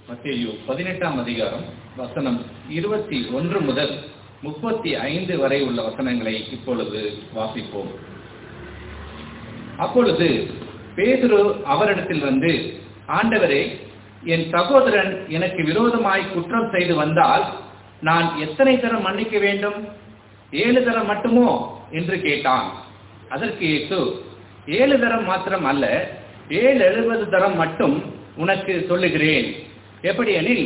மத்தேயு பதினெட்டாம் அதிகாரம் வசனம் இருபத்தி ஒன்று முதல் முப்பத்தி ஐந்து வரை உள்ள வசனங்களை இப்பொழுது வாசிப்போம் அப்பொழுது பேதுரு அவரிடத்தில் வந்து ஆண்டவரே என் சகோதரன் எனக்கு விரோதமாய் குற்றம் செய்து வந்தால் நான் எத்தனை தரம் மன்னிக்க வேண்டும் ஏழு தரம் மட்டுமோ என்று கேட்டான் அதற்கு இயேசு ஏழு தரம் மாத்திரம் அல்ல ஏழு எழுபது தரம் மட்டும் உனக்கு சொல்லுகிறேன் எப்படியெனில்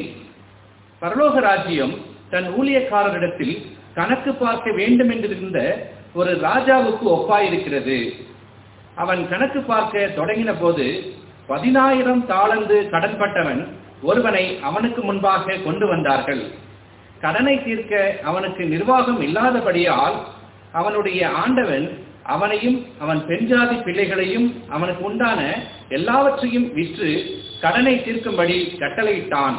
பரலோக ராஜ்யம் தன் ஊழியக்காரரிடத்தில் கணக்கு பார்க்க வேண்டும் என்றிருந்த ஒரு ராஜாவுக்கு ஒப்பாயிருக்கிறது அவன் கணக்கு பார்க்க தொடங்கின போது பதினாயிரம் தாளந்து கடன்பட்டவன் ஒருவனை அவனுக்கு முன்பாக கொண்டு வந்தார்கள் கடனை தீர்க்க அவனுக்கு நிர்வாகம் இல்லாதபடியால் அவனுடைய ஆண்டவன் அவனையும் அவன் பெண்ஜாதி பிள்ளைகளையும் அவனுக்கு உண்டான எல்லாவற்றையும் விற்று கடனை தீர்க்கும்படி கட்டளையிட்டான்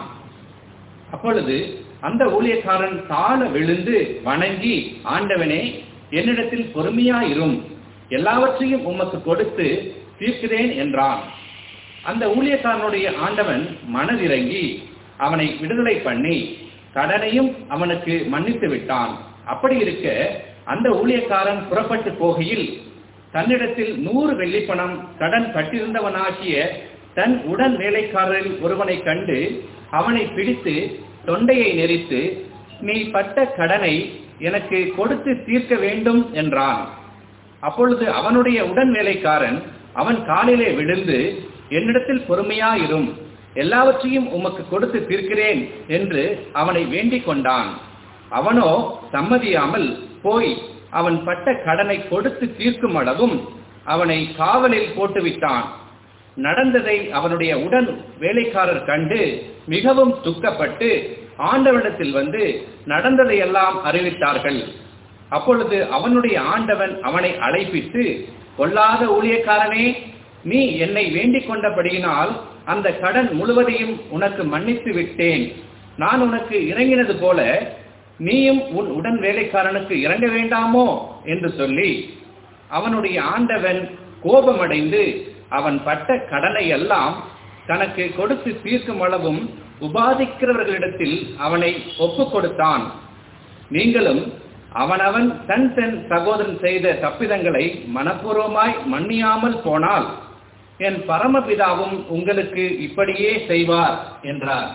அப்பொழுது அந்த ஊழியக்காரன் தாழ விழுந்து வணங்கி ஆண்டவனே என்னிடத்தில் பொறுமையாயிரும் எல்லாவற்றையும் உமக்கு கொடுத்து தீர்க்கிறேன் என்றான் அந்த ஊழியக்காரனுடைய ஆண்டவன் மனதிறங்கி அவனை விடுதலை பண்ணி கடனையும் அவனுக்கு மன்னித்து விட்டான் அப்படி இருக்க அந்த ஊழியக்காரன் புறப்பட்டு போகையில் தன்னிடத்தில் நூறு வெள்ளிப்பணம் கடன் பட்டிருந்தவனாகிய தன் உடன் வேலைக்காரரில் ஒருவனை கண்டு அவனை பிடித்து தொண்டையை நெரித்து நீ பட்ட கடனை எனக்கு கொடுத்து தீர்க்க வேண்டும் என்றான் அப்பொழுது அவனுடைய உடன் வேலைக்காரன் அவன் காலிலே விழுந்து என்னிடத்தில் பொறுமையாயிரும் எல்லாவற்றையும் உமக்கு கொடுத்து தீர்க்கிறேன் என்று அவனை வேண்டிக் கொண்டான் அவனோ சம்மதியாமல் போய் அவன் பட்ட கடனை கொடுத்து தீர்க்கும் அளவும் அவனை காவலில் போட்டுவிட்டான் நடந்ததை அவனுடைய உடன் வேலைக்காரர் கண்டு மிகவும் துக்கப்பட்டு ஆண்டவனிடத்தில் வந்து நடந்ததையெல்லாம் அறிவித்தார்கள் அப்பொழுது அவனுடைய ஆண்டவன் அவனை அழைப்பித்து கொல்லாத ஊழியக்காரனே நீ என்னை வேண்டிக் கொண்டபடியினால் அந்த கடன் முழுவதையும் உனக்கு மன்னித்து விட்டேன் நான் உனக்கு இறங்கினது போல நீயும் உன் உடன் வேலைக்காரனுக்கு இறங்க வேண்டாமோ என்று சொல்லி அவனுடைய ஆண்டவன் கோபமடைந்து அவன் பட்ட கடனை எல்லாம் தனக்கு கொடுத்து தீர்க்கும் அளவும் உபாதிக்கிறவர்களிடத்தில் அவனை ஒப்புக் கொடுத்தான் நீங்களும் அவனவன் தன் தன் சகோதரன் செய்த தப்பிதங்களை மனப்பூர்வமாய் மன்னியாமல் போனால் என் பரமபிதாவும் உங்களுக்கு இப்படியே செய்வார் என்றார்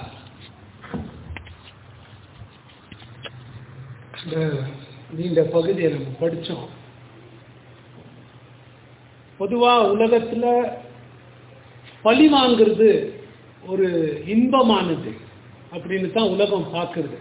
இந்த நீண்ட பகுதியை நம்ம படித்தோம் பொதுவாக உலகத்தில் பழி வாங்கிறது ஒரு இன்பமானது அப்படின்னு தான் உலகம் பார்க்குறது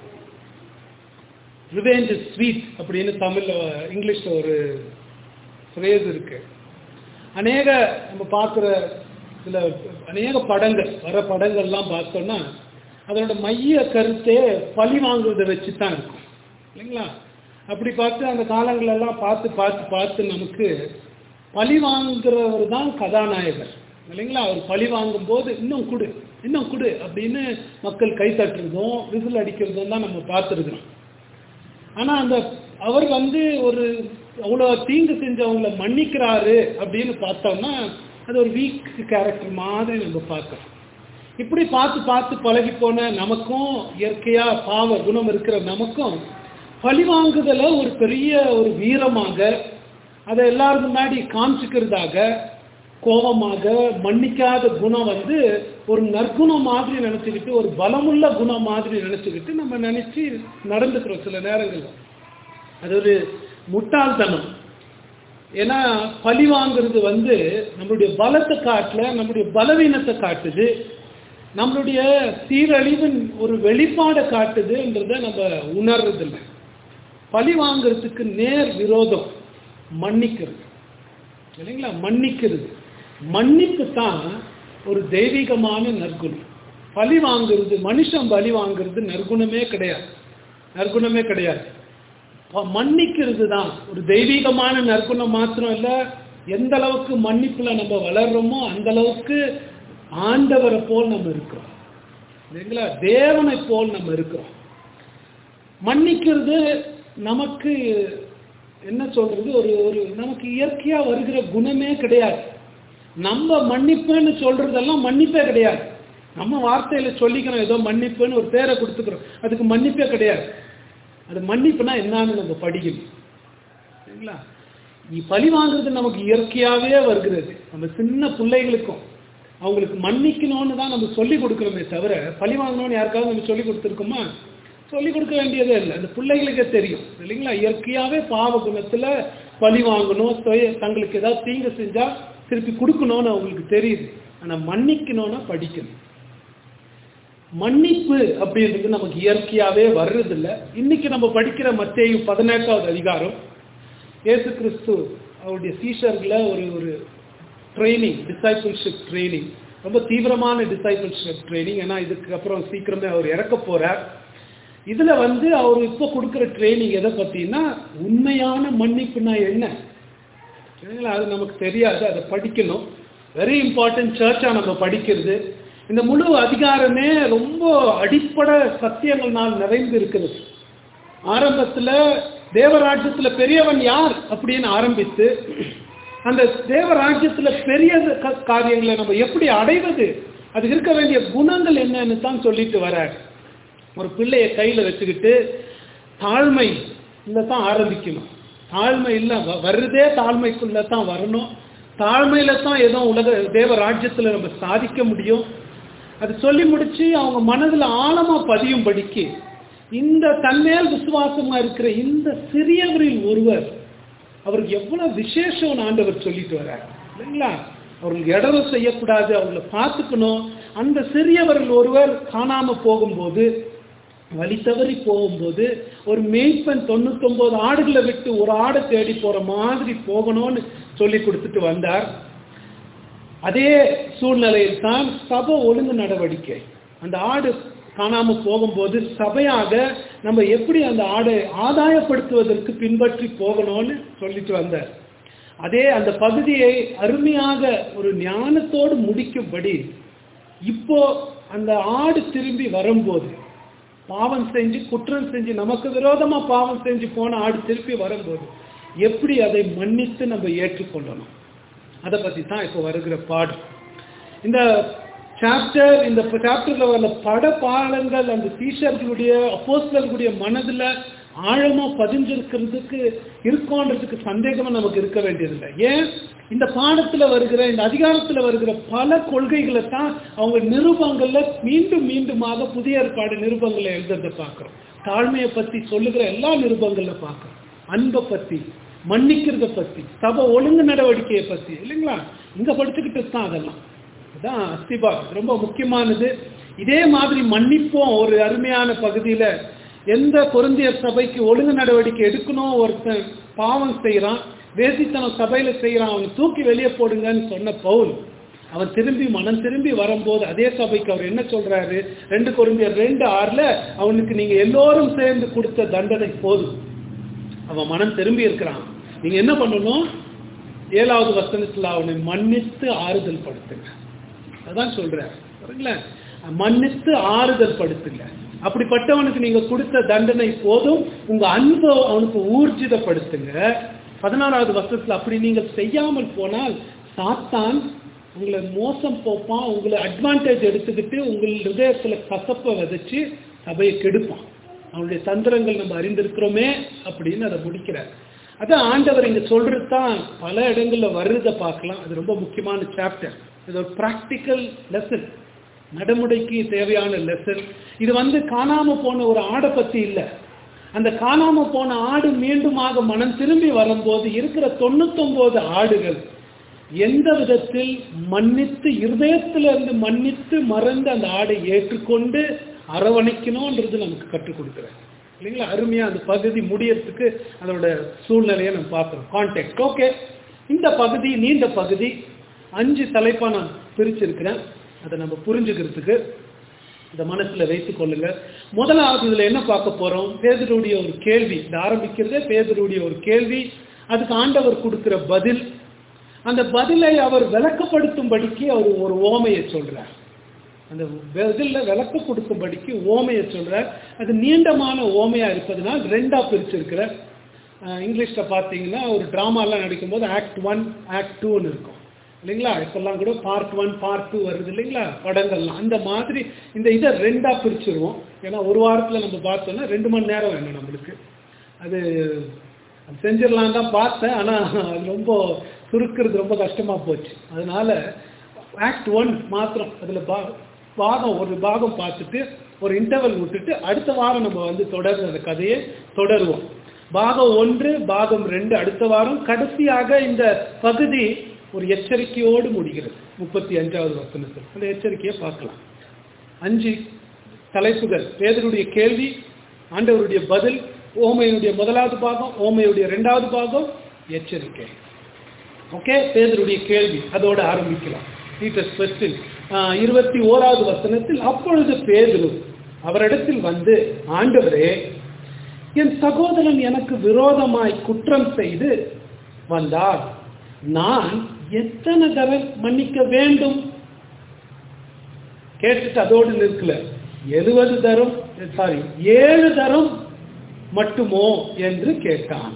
ரிவேஞ்ச் ஸ்வீட் அப்படின்னு தமிழில் இங்கிலீஷில் ஒரு ஃப்ரேஸ் இருக்கு அநேக நம்ம பார்க்குற சில அநேக படங்கள் வர படங்கள்லாம் பார்த்தோம்னா அதனோட மைய கருத்தே பழி வாங்குறதை வச்சு தான் இருக்கும் இல்லைங்களா அப்படி பார்த்து அந்த காலங்களெல்லாம் பார்த்து பார்த்து பார்த்து நமக்கு பழி வாங்குறவர் தான் கதாநாயகர் இல்லைங்களா அவர் பழி வாங்கும் போது இன்னும் கொடு இன்னும் கொடு அப்படின்னு மக்கள் கை தட்டுறதும் விசில் அடிக்கிறதும் தான் நம்ம பார்த்துருக்குறோம் ஆனால் அந்த அவர் வந்து ஒரு அவ்வளோ தீங்கு செஞ்சவங்கள மன்னிக்கிறாரு அப்படின்னு பார்த்தோம்னா அது ஒரு வீக் கேரக்டர் மாதிரி நம்ம பார்க்குறோம் இப்படி பார்த்து பார்த்து பழகி போன நமக்கும் இயற்கையாக பாவ குணம் இருக்கிற நமக்கும் பழிவாங்குதலை ஒரு பெரிய ஒரு வீரமாக அதை எல்லாரும் முன்னாடி காமிச்சுக்கிறதாக கோபமாக மன்னிக்காத குணம் வந்து ஒரு நற்குணம் மாதிரி நினச்சிக்கிட்டு ஒரு பலமுள்ள குணம் மாதிரி நினச்சிக்கிட்டு நம்ம நினச்சி நடந்துக்கிறோம் சில நேரங்களில் அது ஒரு முட்டாள்தனம் ஏன்னா பழி வாங்குறது வந்து நம்மளுடைய பலத்தை காட்டல நம்மளுடைய பலவீனத்தை காட்டுது நம்மளுடைய சீரழிவின் ஒரு வெளிப்பாடை காட்டுதுன்றத நம்ம உணர்றதில்லை பழி வாங்குறதுக்கு நேர் விரோதம் மன்னிக்கிறது இல்லைங்களா மன்னிக்கிறது மன்னிப்பு தான் ஒரு தெய்வீகமான நற்குணம் பழி வாங்குறது மனுஷன் பலி வாங்குறது நற்குணமே கிடையாது நற்குணமே கிடையாது மன்னிக்கிறது தான் ஒரு தெய்வீகமான நற்குணம் மாத்திரம் இல்லை எந்த அளவுக்கு மன்னிப்புல நம்ம வளர்றோமோ அந்த அளவுக்கு ஆண்டவரை போல் நம்ம இருக்கிறோம் இல்லைங்களா தேவனை போல் நம்ம இருக்கிறோம் மன்னிக்கிறது நமக்கு என்ன சொல்றது ஒரு ஒரு நமக்கு இயற்கையா வருகிற குணமே கிடையாது நம்ம மன்னிப்புன்னு சொல்றதெல்லாம் மன்னிப்பே கிடையாது நம்ம வார்த்தையில சொல்லிக்கிறோம் ஏதோ மன்னிப்புன்னு ஒரு பேரை கொடுத்துக்கிறோம் அதுக்கு மன்னிப்பே கிடையாது அது மன்னிப்புனா என்னன்னு நம்ம படிக்கணும் சரிங்களா நீ பழி வாங்குறது நமக்கு இயற்கையாவே வருகிறது நம்ம சின்ன பிள்ளைகளுக்கும் அவங்களுக்கு மன்னிக்கணும்னு தான் நம்ம சொல்லி கொடுக்குறோமே தவிர பழி வாங்கணும்னு யாருக்காவது நம்ம சொல்லி கொடுத்துருக்கோமா சொல்லி கொடுக்க வேண்டியதே இல்லை அந்த பிள்ளைகளுக்கே தெரியும் இல்லைங்களா இயற்கையாவே பாவ குணத்துல பழி வாங்கணும் சுய- தங்களுக்கு ஏதாவது தீங்கு செஞ்சா திருப்பி கொடுக்கணும்னு அவங்களுக்கு தெரியுது ஆனா மன்னிக்கணும்னா படிக்கணும் மன்னிப்பு அப்படின்றது நமக்கு இயற்கையாவே வர்றதில்ல இன்னைக்கு நம்ம படிக்கிற மத்தேயு பதினெட்டாவது அதிகாரம் இயேசு கிறிஸ்து அவருடைய சீஷர்களை ஒரு ஒரு ட்ரைனிங் டிசைபிள்ஷிப் ட்ரைனிங் ரொம்ப தீவிரமான டிசைபிள்ஷிப் ட்ரைனிங் ஏன்னா இதுக்கு அப்புறம் சீக்கிரமே அவர் இறக்க போறார் இதுல வந்து அவர் இப்போ கொடுக்குற ட்ரைனிங் எதை பத்தினா உண்மையான மன்னிப்புனா என்ன சரிங்களா அது நமக்கு தெரியாது அதை படிக்கணும் வெரி இம்பார்ட்டன்ட் சர்ச்சா நம்ம படிக்கிறது இந்த முழு அதிகாரமே ரொம்ப அடிப்படை சத்தியங்கள்னால் நிறைந்து இருக்கிறது ஆரம்பத்துல தேவராஜ்யத்துல பெரியவன் யார் அப்படின்னு ஆரம்பித்து அந்த தேவராஜ்யத்துல பெரிய க- காரியங்களை நம்ம எப்படி அடைவது அது இருக்க வேண்டிய குணங்கள் என்னன்னு தான் சொல்லிட்டு வரார் ஒரு பிள்ளைய கையில வச்சுக்கிட்டு தாழ்மை தான் ஆரம்பிக்கணும் தாழ்மை இல்ல வ- வர்றதே தாழ்மைக்குள்ள தான் வரணும் தாழ்மையில தான் ஏதோ உலக தேவ ராஜ்யத்துல நம்ம சாதிக்க முடியும் அது சொல்லி முடிச்சு அவங்க மனதுல ஆழமா பதியும்படிக்கு இந்த தன்மேல் விசுவாசமா இருக்கிற இந்த சிறியவரில் ஒருவர் அவருக்கு எவ்வளவு விசேஷம் ஆண்டவர் சொல்லிட்டு வர்றார் இல்லைங்களா அவர்களுக்கு இடவு செய்யக்கூடாது அவங்கள பார்த்துக்கணும் அந்த சிறியவர்கள் ஒருவர் காணாம போகும்போது வழி தவறி போகும்போது ஒரு மேய்ப்பன் தொண்ணூத்தொன்பது ஆடுகளை விட்டு ஒரு ஆடை தேடி போற மாதிரி போகணும்னு சொல்லி கொடுத்துட்டு வந்தார் அதே சூழ்நிலையில் தான் சபை ஒழுங்கு நடவடிக்கை அந்த ஆடு காணாம போகும்போது சபையாக நம்ம எப்படி அந்த ஆடை ஆதாயப்படுத்துவதற்கு பின்பற்றி போகணும்னு சொல்லிட்டு வந்தார் அதே அந்த பகுதியை அருமையாக ஒரு ஞானத்தோடு முடிக்கும்படி இப்போ அந்த ஆடு திரும்பி வரும்போது பாவம் செஞ்சு குற்றம் செஞ்சு நமக்கு விரோதமா பாவம் செஞ்சு போன ஆடு திருப்பி வரும்போது எப்படி அதை மன்னித்து நம்ம ஏற்றுக்கொள்ளணும் அதை பத்தி தான் இப்போ வருகிற பாடம் இந்த சாப்டர் இந்த சாப்டர்ல வர பட பாடங்கள் அந்த டீச்சர்களுடைய அப்போஸ்தலர்களுடைய மனதுல ஆழமா பதிஞ்சிருக்கிறதுக்கு இருக்கோன்றதுக்கு சந்தேகமா நமக்கு இருக்க வேண்டியதில்லை ஏன் இந்த பாடத்துல வருகிற இந்த அதிகாரத்துல வருகிற பல கொள்கைகளை தான் அவங்க நிருபங்கள்ல மீண்டும் மீண்டுமாக புதிய ஏற்பாடு நிருபங்களை எழுதுறதை பார்க்கிறோம் தாழ்மையை பத்தி சொல்லுகிற எல்லா நிருபங்கள்ல பார்க்கிறோம் அன்பை பத்தி மன்னிக்கிறத பத்தி சபை ஒழுங்கு நடவடிக்கையை பத்தி இல்லைங்களா இங்க படிச்சுக்கிட்டு தான் அதெல்லாம் அதான் அஸ்திபா ரொம்ப முக்கியமானது இதே மாதிரி மன்னிப்போம் ஒரு அருமையான பகுதியில எந்த பொருந்தியர் சபைக்கு ஒழுங்கு நடவடிக்கை எடுக்கணும் ஒருத்தன் பாவம் செய்யறான் வேசித்தனம் சபையில செய்யறான் அவனை தூக்கி வெளியே போடுங்கன்னு சொன்ன பவுல் அவன் திரும்பி மனம் திரும்பி வரும்போது அதே சபைக்கு அவர் என்ன சொல்றாரு ரெண்டு கொரிந்தியர் ரெண்டு ஆறுல அவனுக்கு நீங்க எல்லோரும் சேர்ந்து கொடுத்த தண்டனை போதும் அவன் மனம் திரும்பி இருக்கிறான் நீங்க என்ன பண்ணணும் ஏழாவது வசனத்துல அவனை மன்னித்து ஆறுதல் படுத்துங்க அதான் சொல்றார் சரிங்களா மன்னித்து ஆறுதல் படுத்துங்க அப்படிப்பட்டவனுக்கு நீங்க கொடுத்த தண்டனை போதும் உங்க அன்பை அவனுக்கு ஊர்ஜிதப்படுத்துங்க பதினாறாவது வருஷத்துல அப்படி நீங்க செய்யாமல் போனால் சாத்தான் உங்களை மோசம் போப்பான் உங்களை அட்வான்டேஜ் எடுத்துக்கிட்டு உங்கள் ஹிருதயத்துல கசப்பை விதைச்சு சபையை கெடுப்பான் அவனுடைய தந்திரங்கள் நம்ம அறிந்திருக்கிறோமே அப்படின்னு அதை முடிக்கிறார் அதான் ஆண்டவர் இங்க சொல்றது தான் பல இடங்கள்ல வர்றதை பார்க்கலாம் அது ரொம்ப முக்கியமான சாப்டர் இது ஒரு ப்ராக்டிக்கல் லெசன் நடைமுறைக்கு தேவையான லெசன் இது வந்து காணாம போன ஒரு ஆடை பத்தி இல்லை அந்த காணாம போன ஆடு மீண்டுமாக மனம் திரும்பி வரும்போது இருக்கிற தொண்ணூத்தொன்பது ஆடுகள் எந்த விதத்தில் மன்னித்து இருதயத்திலிருந்து மன்னித்து மறந்து அந்த ஆடை ஏற்றுக்கொண்டு அரவணைக்கணும்ன்றது நமக்கு கற்றுக் கொடுக்குறாரு இல்லைங்களா அருமையா அந்த பகுதி முடியறதுக்கு அதோட சூழ்நிலையை நம்ம பார்க்குறோம் கான்டெக்ட் ஓகே இந்த பகுதி நீண்ட பகுதி அஞ்சு தலைப்பா நான் பிரிச்சிருக்கிறேன் அதை நம்ம புரிஞ்சுக்கிறதுக்கு இந்த மனசுல வைத்துக் கொள்ளுங்க முதலாவது இதுல என்ன பார்க்க போறோம் பேதருடைய ஒரு கேள்வி இது ஆரம்பிக்கிறதே பேதருடைய ஒரு கேள்வி அதுக்கு ஆண்டவர் கொடுக்கிற பதில் அந்த பதிலை அவர் விளக்கப்படுத்தும்படிக்கு அவர் ஒரு ஓமையை சொல்றார் அந்த பதில விளக்க கொடுக்கும்படிக்கு ஓமையை சொல்றார் அது நீண்டமான ஓமையா இருப்பதனால் ரெண்டா பிரிச்சிருக்கிற இங்கிலீஷ்ல பார்த்தீங்கன்னா ஒரு ட்ராமாலாம் நடிக்கும்போது ஆக்ட் ஒன் ஆக்ட் டூன்னு இருக்கும் இல்லைங்களா இப்பெல்லாம் கூட பார்ட் ஒன் பார்ட் டூ வருது இல்லைங்களா படங்கள்லாம் அந்த மாதிரி இந்த இதை ரெண்டா பிரிச்சிருவோம் ஏன்னா ஒரு வாரத்தில் நம்ம பார்த்தோம்னா ரெண்டு மணி நேரம் வேணும் நம்மளுக்கு அது அது செஞ்சிடலாம் தான் பார்த்தேன் ஆனால் அது ரொம்ப சுருக்கிறது ரொம்ப கஷ்டமாக போச்சு அதனால ஆக்ட் ஒன் மாத்திரம் அதில் பா பாகம் ஒரு பாகம் பார்த்துட்டு ஒரு இன்டர்வல் விட்டுட்டு அடுத்த வாரம் நம்ம வந்து தொடர்ந்து அந்த கதையை தொடருவோம் பாகம் ஒன்று பாகம் ரெண்டு அடுத்த வாரம் கடைசியாக இந்த பகுதி ஒரு எச்சரிக்கையோடு முடிகிறது முப்பத்தி அஞ்சாவது வசனத்தில் அந்த எச்சரிக்கையை பார்க்கலாம் அஞ்சு தலைப்புகள் பேதருடைய கேள்வி ஆண்டவருடைய பதில் ஓமையுடைய முதலாவது பாகம் ஓமையுடைய இரண்டாவது பாகம் எச்சரிக்கை ஓகே பேதருடைய கேள்வி அதோட ஆரம்பிக்கலாம் பீட்டர்ஸ் கொஸ்டின் இருபத்தி ஓராவது வசனத்தில் அப்பொழுது பேதுரு அவரிடத்தில் வந்து ஆண்டவரே என் சகோதரன் எனக்கு விரோதமாய் குற்றம் செய்து வந்தார் நான் எத்தனை தரம் மன்னிக்க வேண்டும் கேட்டுட்டு அதோடு நிற்கல எழுபது தரம் சாரி ஏழு தரம் மட்டுமோ என்று கேட்டான்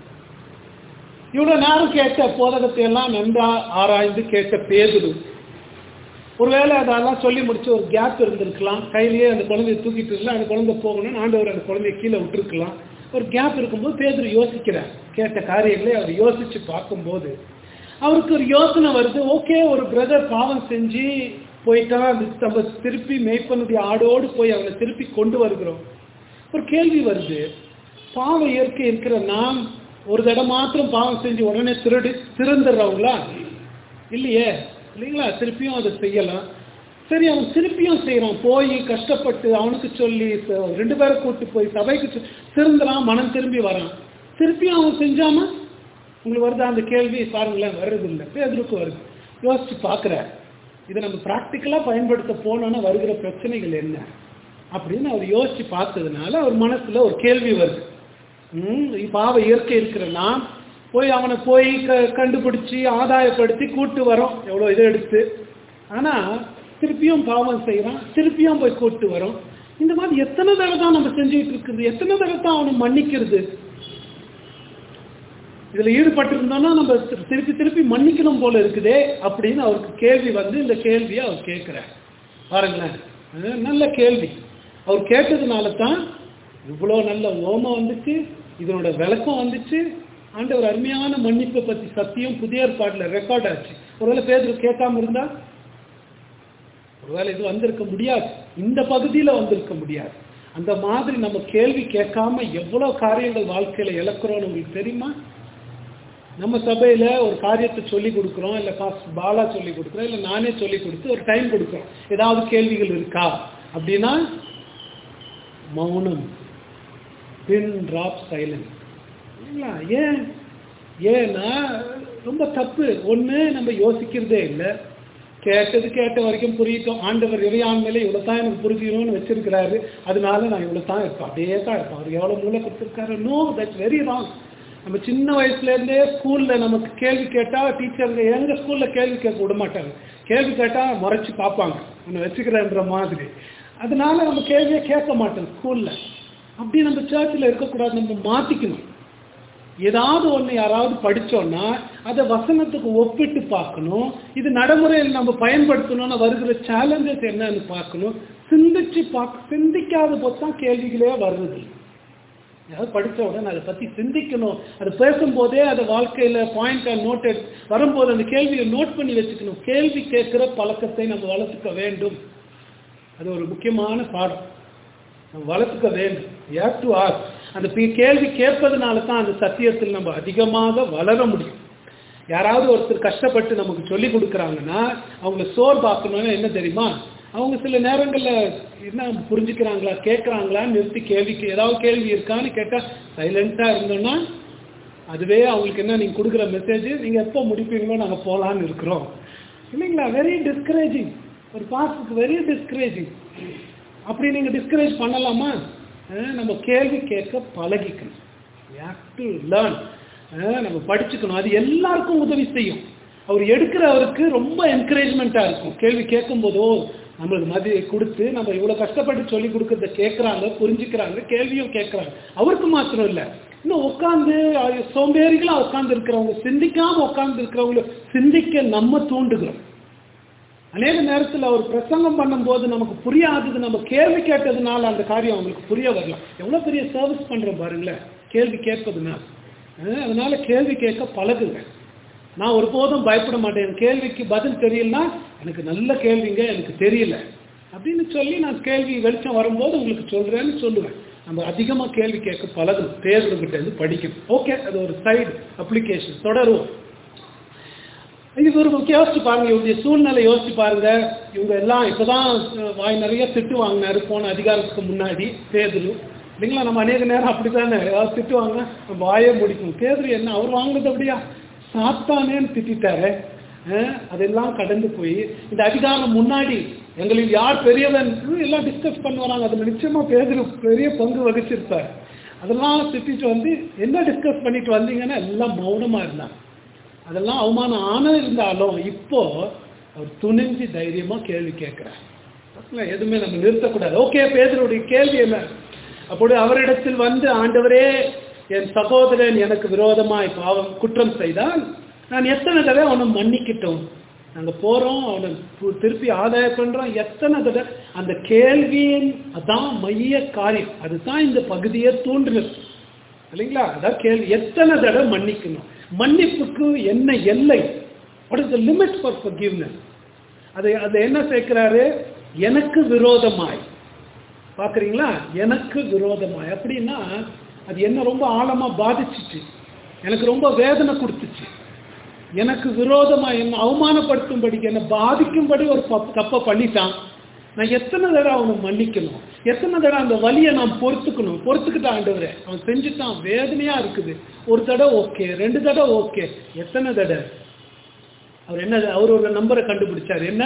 இவ்வளவு நேரம் கேட்ட போதகத்தை எல்லாம் நன்றா ஆராய்ந்து கேட்ட பேதுரு ஒருவேளை அதெல்லாம் சொல்லி முடிச்சு ஒரு கேப் இருந்திருக்கலாம் கையிலேயே அந்த குழந்தைய தூக்கிட்டு இருக்கலாம் அந்த குழந்தை போகணும்னு ஆண்டவர் அந்த குழந்தைய கீழே விட்டுருக்கலாம் ஒரு கேப் இருக்கும்போது பேதர் யோசிக்கிறார் கேட்ட காரியங்களை அவர் யோசிச்சு பார்க்கும்போது அவருக்கு ஒரு யோசனை வருது ஓகே ஒரு பிரதர் பாவம் செஞ்சு போயிட்டா அது நம்ம திருப்பி மேய்ப்பனுடைய ஆடோடு போய் அவனை திருப்பி கொண்டு வருகிறோம் ஒரு கேள்வி வருது பாவ இயற்கை இருக்கிற நாம் ஒரு தடவை மாத்திரம் பாவம் செஞ்சு உடனே திருடி திருந்துடுறவங்களா இல்லையே இல்லைங்களா திருப்பியும் அதை செய்யலாம் சரி அவன் திருப்பியும் செய்யறான் போய் கஷ்டப்பட்டு அவனுக்கு சொல்லி ச- ரெண்டு பேரை கூட்டு போய் சபைக்கு சொ- திருந்தலாம் மனம் திரும்பி வரான் திருப்பியும் அவன் செஞ்சாம உங்களுக்கு வருதா அந்த கேள்வி பாருங்களேன் வர்றது இல்லை பேதருக்கு வருது யோசிச்சு பார்க்குற இதை நம்ம ப்ராக்டிக்கலாக பயன்படுத்த போனோன்னா வருகிற பிரச்சனைகள் என்ன அப்படின்னு அவர் யோசிச்சு பார்த்ததுனால அவர் மனசுல ஒரு கேள்வி வருது ம், பாவ இயற்கை இருக்கிற நாம் போய் அவனை போய் க கண்டுபிடிச்சி ஆதாயப்படுத்தி கூட்டு வரோம் எவ்வளோ இதை எடுத்து ஆனா திருப்பியும் பாவம் செய்கிறான் திருப்பியும் போய் கூட்டு வரோம் இந்த மாதிரி எத்தனை தடவை தான் நம்ம செஞ்சுட்டு இருக்குது எத்தனை தடவை தான் அவனை மன்னிக்கிறது இதுல ஈடுபட்டிருந்தோம்னா நம்ம திரு- திருப்பி திருப்பி மன்னிக்கணும் போல இருக்குதே அப்படின்னு அவருக்கு கேள்வி வந்து இந்த கேள்வியை அவர் கேட்கிறார் பாருங்களேன் அது நல்ல கேள்வி அவர் கேட்டதுனால தான் இவ்வளோ நல்ல ஓமம் வந்துச்சு இதனோட விளக்கம் வந்துச்சு ஆண்டவர் அருமையான மன்னிப்பை பத்தி சத்தியம் புதிய ஏற்பாட்டில் ரெக்கார்ட் ஆச்சு ஒருவேளை பேர் கேட்காம இருந்தா ஒருவேளை இது வந்திருக்க முடியாது இந்த பகுதியில் வந்திருக்க முடியாது அந்த மாதிரி நம்ம கேள்வி கேட்காம எவ்வளவு காரியங்கள் வாழ்க்கையில இழக்கிறோம்னு உங்களுக்கு தெரியுமா நம்ம சபையில ஒரு காரியத்தை சொல்லி கொடுக்குறோம் இல்ல பாஸ் பாலா சொல்லி கொடுக்குறோம் இல்ல நானே சொல்லி கொடுத்து ஒரு டைம் கொடுக்குறோம் ஏதாவது கேள்விகள் இருக்கா அப்படின்னா மௌனம் பின் டிராப் சைலன்ஸ் இல்லைங்களா ஏன் ஏன்னா ரொம்ப தப்பு ஒண்ணு நம்ம யோசிக்கிறதே இல்லை கேட்டது கேட்ட வரைக்கும் புரியட்டும் ஆண்டவர் இறையாண்மையில இவ்வளவு தான் எனக்கு புரிஞ்சுக்கணும்னு வச்சிருக்கிறாரு அதனால நான் இவ்வளவு தான் இருப்பேன் அப்படியே தான் இருப்பேன் அவர் எவ்வளவு மூளை கொடுத்துருக்காரு நோ தட்ஸ் வெரி ராங் நம்ம சின்ன வயசுல இருந்தே ஸ்கூல்ல நமக்கு கேள்வி கேட்டா டீச்சருங்க எங்க ஸ்கூல்ல கேள்வி கேட்க விட மாட்டாங்க கேள்வி கேட்டா முறைச்சு பார்ப்பாங்க உன்னை வச்சுக்கிறேன்ற மாதிரி அதனால நம்ம கேள்வியே கேட்க மாட்டோம் ஸ்கூல்ல அப்படி நம்ம சர்ச்சில் இருக்கக்கூடாது நம்ம மாத்திக்கணும் ஏதாவது ஒன்று யாராவது படிச்சோம்னா அதை வசனத்துக்கு ஒப்பிட்டு பார்க்கணும் இது நடைமுறையில் நம்ம பயன்படுத்தணும்னா வருகிற சேலஞ்சஸ் என்னன்னு பார்க்கணும் சிந்திச்சு பார்க்க சிந்திக்காத போது தான் கேள்விகளே வருது ஏதாவது படிச்ச உடனே அதை பத்தி சிந்திக்கணும் அது பேசும்போதே அதை வாழ்க்கையில பாயிண்ட் நோட் வரும்போது அந்த கேள்வியை நோட் பண்ணி வச்சுக்கணும் கேள்வி கேட்கிற பழக்கத்தை நம்ம வளர்த்துக்க வேண்டும் அது ஒரு முக்கியமான பாடம் நம்ம வளர்த்துக்க வேண்டும் யூ டு ஆஸ்க் அந்த பி- கேள்வி கேட்பதனால தான் அந்த சத்தியத்தில் நம்ம அதிகமாக வளர முடியும் யாராவது ஒருத்தர் கஷ்டப்பட்டு நமக்கு சொல்லி கொடுக்குறாங்கன்னா அவங்கள சோர் பார்க்கணும்னா என்ன தெரியுமா அவங்க சில நேரங்களில் என்ன புரிஞ்சுக்கிறாங்களா கேட்குறாங்களான்னு நிறுத்தி கேள்விக்கு ஏதாவது கேள்வி இருக்கான்னு கேட்டால் சைலண்ட்டாக இருந்தோம்னா அதுவே அவங்களுக்கு என்ன நீங்கள் கொடுக்குற மெசேஜ் நீங்கள் எப்போ முடிப்பீங்களோ நாங்கள் போகலான்னு இருக்கிறோம் இல்லைங்களா வெரி டிஸ்கரேஜிங் ஒரு பாஸ்க்கு வெரி டிஸ்கரேஜிங் அப்படி நீங்கள் டிஸ்கரேஜ் பண்ணலாமா அஹ் நம்ம கேள்வி கேட்க பழகிக்கணும் டு லேர்ன் நம்ம படிச்சுக்கணும் அது எல்லாருக்கும் உதவி செய்யும் அவர் எடுக்கிறவருக்கு ரொம்ப என்கரேஜ்மெண்ட்டாக இருக்கும் கேள்வி கேட்கும் போதோ நம்மளுக்கு மதி கொடுத்து நம்ம இவ்வளோ கஷ்டப்பட்டு சொல்லி கொடுக்கறத கேட்குறாங்க புரிஞ்சுக்கிறாங்க கேள்வியும் கேட்குறாங்க அவருக்கு மாத்திரம் இல்லை இன்னும் உட்காந்து சோம்பேறிகளா உட்கார்ந்து இருக்கிறவங்க சிந்திக்காம உட்கார்ந்து இருக்கிறவங்கள சிந்திக்க நம்ம தூண்டுகிறோம் அநேக நேரத்தில் அவர் பிரசங்கம் பண்ணும்போது நமக்கு புரியாதது நம்ம கேள்வி கேட்டதுனால அந்த காரியம் அவங்களுக்கு புரிய வரலாம் எவ்வளோ பெரிய சர்வீஸ் பண்ணுறோம் பாருங்களேன் கேள்வி கேட்பதுனால அஹ் அதனால கேள்வி கேட்க பழகுங்க நான் ஒருபோதும் பயப்பட மாட்டேன் என் கேள்விக்கு பதில் தெரியலனா எனக்கு நல்ல கேள்விங்க எனக்கு தெரியல அப்படின்னு சொல்லி நான் கேள்வி வெளிச்சம் வரும்போது உங்களுக்கு சொல்றேன்னு சொல்லுவேன் நம்ம அதிகமாக கேள்வி கேட்க பழகணும் பேசுறதுகிட்ட இருந்து படிக்கணும் ஓகே அது ஒரு சைடு அப்ளிகேஷன் தொடருவோம் இது ஒரு யோசிச்சு பாருங்க இவருடைய சூழ்நிலை யோசிச்சு பாருங்க இவங்க எல்லாம் இப்பதான் அஹ், வாய் நிறைய திட்டு வாங்கினாரு போன அதிகாரத்துக்கு முன்னாடி பேதுரு இல்லைங்களா நம்ம அநேக நேரம் அப்படித்தானே ஏதாவது திட்டு வாங்க நம்ம வாயே முடிக்கணும் பேதுரு என்ன அவர் வாங்குறது அப்படியா சாத்தானேன்னு திட்டாரு அஹ், அதெல்லாம் கடந்து போய் இந்த அதிகாரம் முன்னாடி எங்களில் யார் பெரியவன் இன்னும் எல்லாம் டிஸ்கஸ் பண்ணுவாங்க அதுல நிச்சயமா பேதுரு பெரிய பங்கு வகிச்சிருப்பார் அதெல்லாம் திட்டிட்டு வந்து என்ன டிஸ்கஸ் பண்ணிட்டு வந்தீங்கன்னா எல்லாம் மௌனமா இருந்தாங்க அதெல்லாம் அவமானம் ஆன இருந்தாலும் இப்போ அவர் துணிஞ்சு தைரியமா கேள்வி கேட்கிறார் எதுவுமே நம்ம நிறுத்தக்கூடாது ஓகே பேதருடைய கேள்வி என்ன அப்படி அவரிடத்தில் வந்து ஆண்டவரே என் சகோதரன் எனக்கு விரோதமாய் பாவம் குற்றம் செய்தான் நான் எத்தனை தடவை அவனை மன்னிக்கிட்டோம் நாங்க போறோம் அவனை து- திருப்பி ஆதாயம் பண்றோம் எத்தனை தடவை அந்த கேள்வியின் அதான் மைய காரியம் அதுதான் இந்த பகுதியை தூண்டுறது இல்லைங்களா அதான் கேள்வி எத்தனை தடவை மன்னிக்கணும் மன்னிப்புக்கு என்ன எல்லை what is the limit for forgiveness அதை அதை என்ன சேர்க்கிறாரு எனக்கு விரோதமாய் பார்க்குறீங்களா எனக்கு விரோதமாய் அப்படின்னா அது என்ன ரொம்ப ஆழமா பாதிச்சிச்சு எனக்கு ரொம்ப வேதனை கொடுத்துச்சு எனக்கு விரோதமா என்ன அவமானப்படுத்தும்படிக்கு என்ன பாதிக்கும்படி ஒரு பப்- தப்பை பண்ணிட்டான் நான் எத்தனை தடவை அவனை மன்னிக்கணும் எத்தனை தடவை அந்த வலியை நான் பொறுத்துக்கணும் பொறுத்துக்கிட்டான் ஆண்டவரே அவன் செஞ்சுட்டான் வேதனையா இருக்குது ஒரு தடவை ஓகே ரெண்டு தடவை ஓகே எத்தனை தடவை அவர் என்ன அவர் ஒரு நம்பரை கண்டுபிடிச்சார் என்ன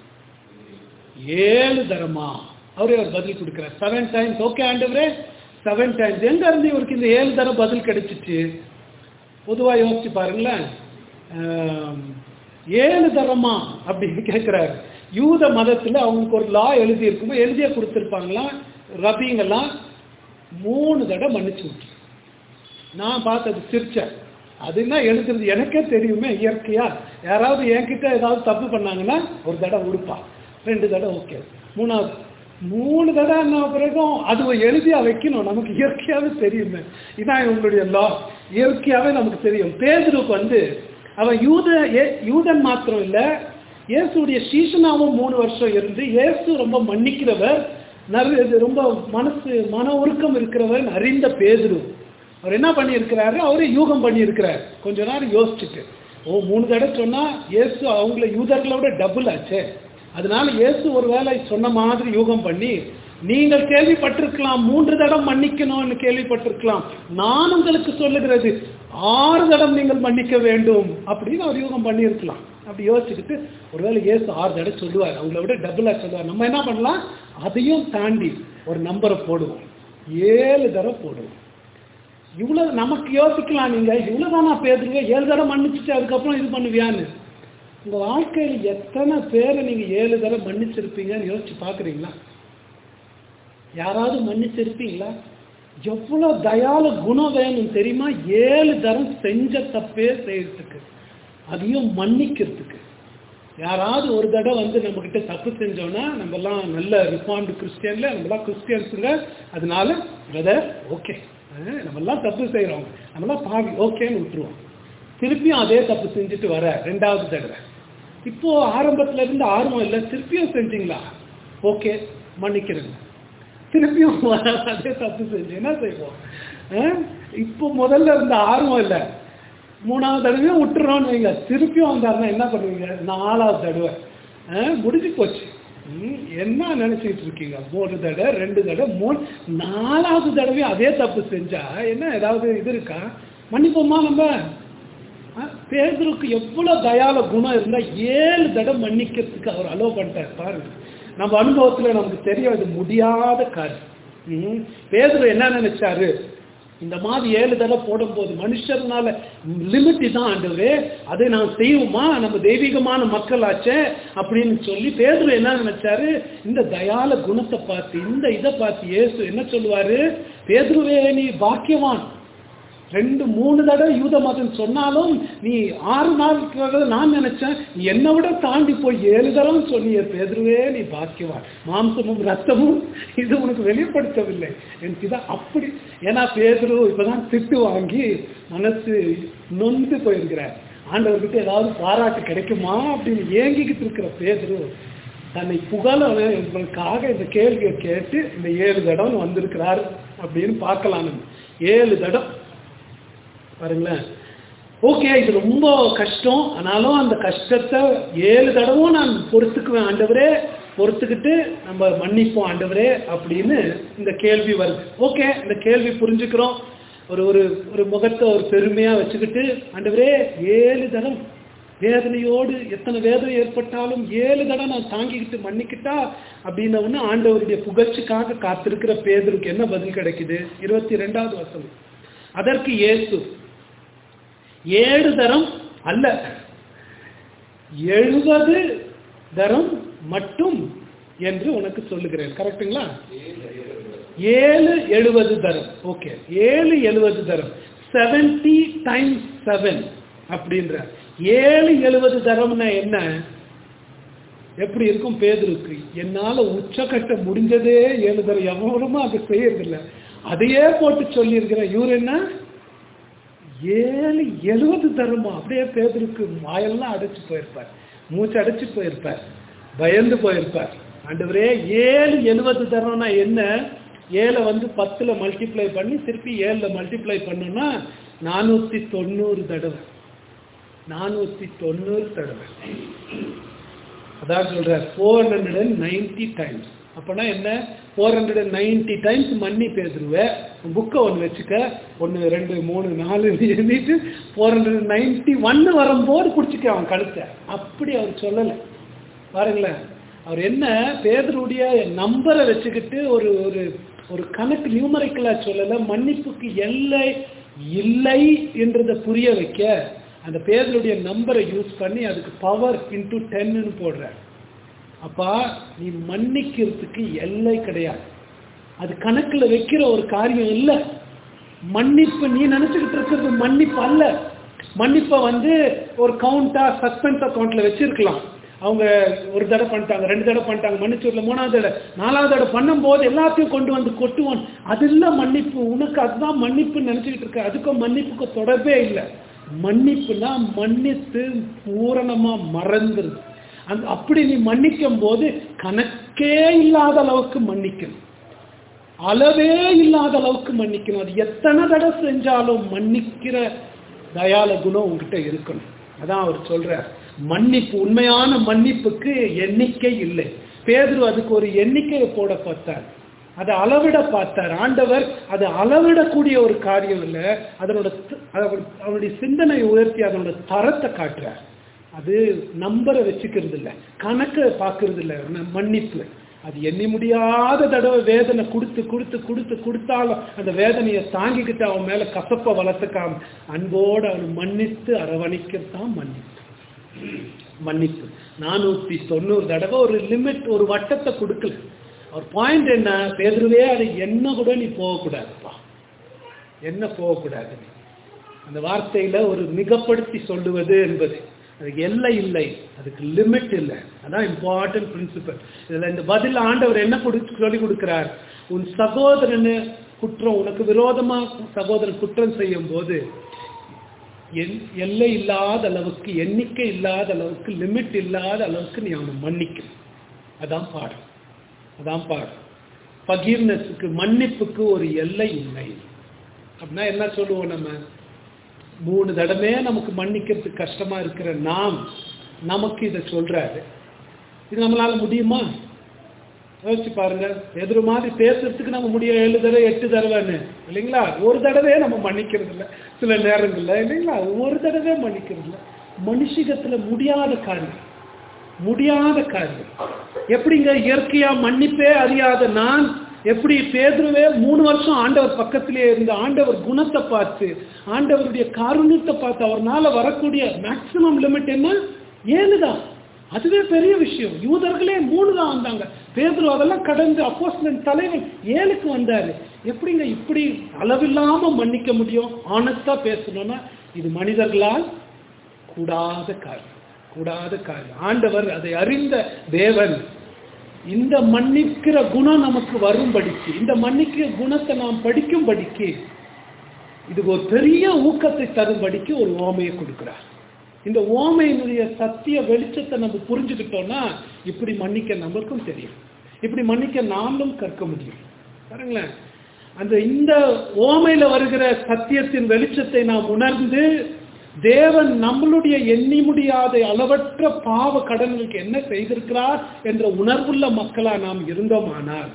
ஏழு தரமா அவரே ஒரு பதில் கொடுக்கிறார் செவன் டைம்ஸ் ஓகே ஆண்டவரே செவன் டைம்ஸ் எங்க இருந்து இவருக்கு இந்த ஏழு தரம் பதில் கிடைச்சிச்சு பொதுவா யோசிச்சு பாருங்களேன் ஆம், ஏழு தரமா அப்படின்னு கேட்கிறாரு யூத மதத்துல அவங்களுக்கு ஒரு லா எழுதி இருக்குமோ எழுதியே கொடுத்துருப்பாங்களாம் ரபிங்கெல்லாம் மூணு தடவை மன்னிச்சு விட்டு நான் பார்த்தது சிரிச்சேன் அது என்ன எழுதுறது எனக்கே தெரியுமே இயற்கையா யாராவது என்கிட்ட ஏதாவது தப்பு பண்ணாங்கன்னா ஒரு தடவை உடுப்பா ரெண்டு தடவை ஓகே மூணாவது மூணு தடவை என்ன பிறகும் அது எழுதியா வைக்கணும் நமக்கு இயற்கையாவே தெரியுமே இதான் இவங்களுடைய லா இயற்கையாவே நமக்கு தெரியும் பேதுருக்கு வந்து அவன் யூத ஏ- யூதன் மாத்திரம் இல்ல இயேசுடைய சீசனாவும் மூணு வருஷம் இருந்து இயேசு ரொம்ப மன்னிக்கிறவர் நறு- இது ரொம்ப மனசு மன உருக்கம் இருக்கிறவர் அறிந்த பேதுரு அவர் என்ன பண்ணியிருக்கிறாரு அவரே யூகம் பண்ணியிருக்கிறார் கொஞ்ச நேரம் யோசிச்சுட்டு ஓ மூணு தடவை சொன்னா இயேசு அவங்கள யூதர்களோட டபுள் ஆச்சே அதனால இயேசு ஒருவேளை சொன்ன மாதிரி யூகம் பண்ணி நீங்கள் கேள்விப்பட்டிருக்கலாம் மூன்று தடம் மன்னிக்கணும்னு கேள்விப்பட்டிருக்கலாம் நான் உங்களுக்கு சொல்லுகிறது ஆறு தடம் நீங்கள் மன்னிக்க வேண்டும் அப்படின்னு அவர் யூகம் பண்ணியிருக்கலாம் அப்படி யோசிச்சுக்கிட்டு ஒருவேளை இயேசு ஆறு தடவை சொல்லுவார் அவங்கள விட டபுளா சொல்லுவார் நம்ம என்ன பண்ணலாம் அதையும் தாண்டி ஒரு நம்பரை போடுவோம் ஏழு தடவை போடுவோம் இவ்வளவு நமக்கு யோசிக்கலாம் நீங்க இவ்வளவுதான் நான் பேசுறீங்க ஏழு தடவை மன்னிச்சுட்டு அதுக்கப்புறம் இது பண்ணுவியான்னு உங்க வாழ்க்கையில எத்தனை பேரை நீங்க ஏழு தடவை மன்னிச்சிருப்பீங்கன்னு யோசிச்சு பாக்குறீங்களா யாராவது மன்னிச்சிருப்பீங்களா எவ்வளவு தயால குணம் வேணும் தெரியுமா ஏழு தரம் செஞ்ச தப்பே செய்யறதுக்கு அதையும் மன்னிக்கிறதுக்கு யாராவது ஒரு தடவை வந்து நம்ம கிட்ட தப்பு செஞ்சோம்னா நம்ம எல்லாம் நல்ல ரிஃபார்ம்டு கிறிஸ்டியன்ல நம்ம எல்லாம் கிறிஸ்டியன்ஸுங்க அதனால பிரதர் ஓகே நம்ம எல்லாம் தப்பு செய்யறோம் நம்ம எல்லாம் பாவி ஓகேன்னு விட்டுருவோம் திருப்பியும் அதே தப்பு செஞ்சுட்டு வர ரெண்டாவது தடவை இப்போ ஆரம்பத்துல இருந்து ஆர்வம் இல்லை திருப்பியும் செஞ்சீங்களா ஓகே மன்னிக்கிறேங்க திருப்பியும் வர அதே தப்பு செஞ்சு என்ன செய்வோம் அஹ்? இப்போ முதல்ல இருந்த ஆர்வம் இல்லை மூணாவது தடவையும் விட்டுறோம்னு வைங்க திருப்பியும் வந்தாருன்னா என்ன பண்ணுவீங்க நாலாவது தடவை அஹ், முடிஞ்சு போச்சு ம், என்ன நினைச்சிட்டு இருக்கீங்க மூணு தடவை ரெண்டு தடவை மூணு நாலாவது தடவை அதே தப்பு செஞ்சா என்ன ஏதாவது இது இருக்கா மன்னிப்போமா நம்ம அஹ், பேதுருக்கு எவ்வளவு தயால குணம் இருந்தா ஏழு தடவை மன்னிக்கிறதுக்கு அவர் அலோவ் பண்ணிட்டார் பாருங்க நம்ம அனுபவத்துல நமக்கு தெரியும் இது முடியாத காரியம் ம், பேதுரு என்ன நினைச்சாரு இந்த மாதிரி ஏழு தடவை போடும்போது மனுஷர்னால லிமிட் தான் ஆண்டவரே அதை நான் செய்வோமா நம்ம தெய்வீகமான மக்களாச்சே அப்படின்னு சொல்லி பேதுரு என்ன நினைச்சாரு இந்த தயால குணத்தை பார்த்து இந்த இதை பார்த்து இயேசு என்ன சொல்லுவாரு பேதுருவே நீ பாக்கியவான் ரெண்டு மூணு தடவை யூத மதம் சொன்னாலும் நீ ஆறு நாளுக்கு நான் நினைச்சேன் நீ என்னை விட தாண்டி போய் ஏழு தடவை சொன்னிய பேதுருவே நீ பாக்கியவான் மாம்சமும் ரத்தமும் இது உனக்கு வெளிப்படுத்தவில்லை எனக்கு இதான் அப்படி ஏன்னா பேதுரு இப்பதான் திட்டு வாங்கி மனசு நொந்து போயிருக்கிறார் ஆண்டவர்கிட்ட ஏதாவது பாராட்டு கிடைக்குமா அப்படின்னு ஏங்கிக்கிட்டு இருக்கிற பேதுரு தன்னை புகழ இவங்களுக்காக இந்த கேள்வியை கேட்டு இந்த ஏழு தடம் வந்திருக்கிறார் அப்படின்னு பார்க்கலாம் நம்ம ஏழு தடம் பாருங்களேன் ஓகே இது ரொம்ப கஷ்டம் ஆனாலும் அந்த கஷ்டத்தை ஏழு தடவும் நான் பொறுத்துக்குவேன் ஆண்டவரே பொறுத்துக்கிட்டு நம்ம மன்னிப்போம் ஆண்டவரே அப்படின்னு இந்த கேள்வி வருது ஓகே இந்த கேள்வி புரிஞ்சுக்கிறோம் ஒரு ஒரு ஒரு முகத்தை ஒரு பெருமையா வச்சுக்கிட்டு ஆண்டவரே ஏழு தடம் வேதனையோடு எத்தனை வேதனை ஏற்பட்டாலும் ஏழு தடவை நான் தாங்கிக்கிட்டு மன்னிக்கிட்டா அப்படின்ன உடனே ஆண்டவருடைய புகழ்ச்சிக்காக காத்திருக்கிற பேதருக்கு என்ன பதில் கிடைக்குது இருபத்தி ரெண்டாவது வசனம் அதற்கு இயேசு ஏழு தரம் அல்ல எழுபது தரம் மட்டும் என்று உனக்கு சொல்லுகிறேன் கரெக்டுங்களா ஏழு எழுபது தரம் ஓகே ஏழு எழுபது தரம் செவன்டி டைம்ஸ் செவன் அப்படின்ற ஏழு எழுபது தரம்னா என்ன எப்படி இருக்கும் பேதருக்கு என்னால உச்சக்கட்ட முடிஞ்சதே ஏழு தரம் எவனுமா அதை செய்யறதில்ல அதையே போட்டு சொல்லியிருக்கிறேன் இவர் என்ன ஏழு எழுபது தருமா அப்படியே பேதருக்கு வாயெல்லாம் அடைச்சு போயிருப்பார் மூச்சு அடைச்சு போயிருப்பார் பயந்து போயிருப்பார் ஆண்டவரே ஏழு எழுபது தரம்னா என்ன ஏழை வந்து பத்துல மல்டிப்ளை பண்ணி திருப்பி ஏழுல மல்டிப்ளை பண்ணோம்னா நானூத்தி தொண்ணூறு தடவை நானூத்தி தொண்ணூறு தடவை அதான் சொல்ற four hundred and ninety times அப்பனா என்ன four hundred and ninety times மன்னி பேசுருவேன் புக்கை ஒன்று வச்சுக்க ஒன்று ரெண்டு மூணு நாலு எழுதிட்டு ஃபோர் ஹண்ட்ரட் அண்ட் நைன்டி ஒன்று வரும்போது பிடிச்சிக்க அவன் கழுத்தை அப்படி அவர் சொல்லலை பாருங்களேன் அவர் என்ன பேதருடைய நம்பரை வச்சுக்கிட்டு ஒரு ஒரு ஒரு கணக்கு நியூமரிக்கலா சொல்லலை மன்னிப்புக்கு எல்லை இல்லை என்றதை புரிய வைக்க அந்த பேதருடைய நம்பரை யூஸ் பண்ணி அதுக்கு பவர் இன்டூ டென்னு போடுறார் அப்பா நீ மன்னிக்கிறதுக்கு எல்லை கிடையாது அது கணக்கில் வைக்கிற ஒரு காரியம் இல்லை மன்னிப்பு நீ நினைச்சுக்கிட்டு இருக்கிறது மன்னிப்பு அல்ல மன்னிப்பை வந்து ஒரு கவுண்டா சஸ்பென்ஸ் அக்கௌண்ட்ல வச்சிருக்கலாம் அவங்க ஒரு தடவை பண்ணிட்டாங்க ரெண்டு தடவை பண்ணிட்டாங்க மன்னிச்சூர்ல மூணாவது தடவை நாலாவது தடவை பண்ணும்போது எல்லாத்தையும் கொண்டு வந்து கொட்டுவான் அது இல்லை மன்னிப்பு உனக்கு அதுதான் மன்னிப்புன்னு நினைச்சுக்கிட்டு இருக்க அதுக்கும் மன்னிப்புக்கும் தொடர்பே இல்லை மன்னிப்புனா மன்னித்து பூரணமா மறந்துருது அந்த அப்படி நீ மன்னிக்கும் போது கணக்கே இல்லாத அளவுக்கு மன்னிக்கணும் அளவே இல்லாத அளவுக்கு மன்னிக்கணும் அது எத்தனை தடவை செஞ்சாலும் மன்னிக்கிற தயால குணம் உங்ககிட்ட இருக்கணும் அதான் அவர் சொல்றார் மன்னிப்பு உண்மையான மன்னிப்புக்கு எண்ணிக்கை இல்லை பேதுரு அதுக்கு ஒரு எண்ணிக்கையை போட பார்த்தார் அதை அளவிட பார்த்தார் ஆண்டவர் அதை அளவிடக்கூடிய ஒரு காரியம் இல்லை அதனோட அவனுடைய சிந்தனை உயர்த்தி அதனோட தரத்தை காட்டுறார் அது நம்பரை வச்சுக்கிறது இல்லை கணக்கை பார்க்கறது இல்லை மன்னிப்பு அது எண்ணி முடியாத தடவை வேதனை கொடுத்து கொடுத்து கொடுத்து கொடுத்தாலும் அந்த வேதனையை தாங்கிக்கிட்டு அவன் மேல கசப்பை வளர்த்துக்காம அன்போடு அவன் மன்னித்து அரவணைக்கத்தான் மன்னிப்பு மன்னிப்பு நானூத்தி தொண்ணூறு தடவை ஒரு லிமிட் ஒரு வட்டத்தை கொடுக்கல அவர் பாயிண்ட் என்ன பேதுருவே அது என்ன கூட நீ போகக்கூடாதுப்பா என்ன போகக்கூடாது அந்த வார்த்தையில ஒரு மிகப்படுத்தி சொல்லுவது என்பது அதுக்கு எல்லை இல்லை அதுக்கு லிமிட் இல்லை அதான் இம்பார்ட்டன்ட் பிரின்சிபல் இதுல இந்த பதில் ஆண்டவர் என்ன கொடு சொல்லி கொடுக்கிறார் உன் சகோதரனு குற்றம் உனக்கு விரோதமா சகோதரன் குற்றம் செய்யும் போது எல்லை இல்லாத அளவுக்கு எண்ணிக்கை இல்லாத அளவுக்கு லிமிட் இல்லாத அளவுக்கு நீ அவனை மன்னிக்கணும் அதான் பாடம் அதான் பாடம் பகீர்னஸுக்கு மன்னிப்புக்கு ஒரு எல்லை இல்லை அப்படின்னா என்ன சொல்லுவோம் நம்ம மூணு தடமே நமக்கு மன்னிக்கிறதுக்கு கஷ்டமா இருக்கிற நாம் நமக்கு இதை சொல்றாரு இது நம்மளால முடியுமா யோசிச்சு பாருங்க எதிர மாதிரி பேசுறதுக்கு நம்ம முடியும் ஏழு தடவை எட்டு தடவைன்னு இல்லைங்களா ஒரு தடவையே நம்ம மன்னிக்கிறது இல்லை சில நேரங்கள்ல இல்லைங்களா ஒரு தடவை மன்னிக்கிறது இல்லை மனுஷிகத்துல முடியாத காரியம் முடியாத காரியம் எப்படிங்க இயற்கையா மன்னிப்பே அறியாத நான் எப்படி பேதுருவே மூணு வருஷம் ஆண்டவர் பக்கத்திலே இருந்து ஆண்டவர் குணத்தை பார்த்து ஆண்டவருடைய காருண்யத்தை பார்த்து அவர்னால வரக்கூடிய மேக்சிமம் லிமிட் என்ன ஏழு தான் அதுவே பெரிய விஷயம் யூதர்களே மூணு தான் வந்தாங்க பேதுரு அதெல்லாம் கடந்து அப்போஸ்தலன் தலைவன் ஏழுக்கு வந்தாரு எப்படிங்க இப்படி அளவில்லாம மன்னிக்க முடியும் ஆனஸ்டா பேசணும்னா இது மனிதர்களால் கூடாத காரியம் கூடாத காரியம் ஆண்டவர் அதை அறிந்த தேவன் இந்த மன்னிக்கிற குணம் நமக்கு வரும்படிக்கு இந்த மன்னிக்கிற குணத்தை நாம் படிக்கும்படிக்கு இது ஒரு பெரிய ஊக்கத்தை தரும்படிக்கு ஒரு ஓமையை கொடுக்கிறார் இந்த ஓமையினுடைய சத்திய வெளிச்சத்தை நம்ம புரிஞ்சுக்கிட்டோம்னா இப்படி மன்னிக்க நம்மளுக்கும் தெரியும் இப்படி மன்னிக்க நாமளும் கற்க முடியும் பாருங்களேன் அந்த இந்த ஓமையில வருகிற சத்தியத்தின் வெளிச்சத்தை நாம் உணர்ந்து தேவன் நம்மளுடைய எண்ணி முடியாத அளவற்ற பாவ கடன்களுக்கு என்ன செய்திருக்கிறார் என்ற உணர்வுள்ள மக்களா நாம் இருந்தோமானால்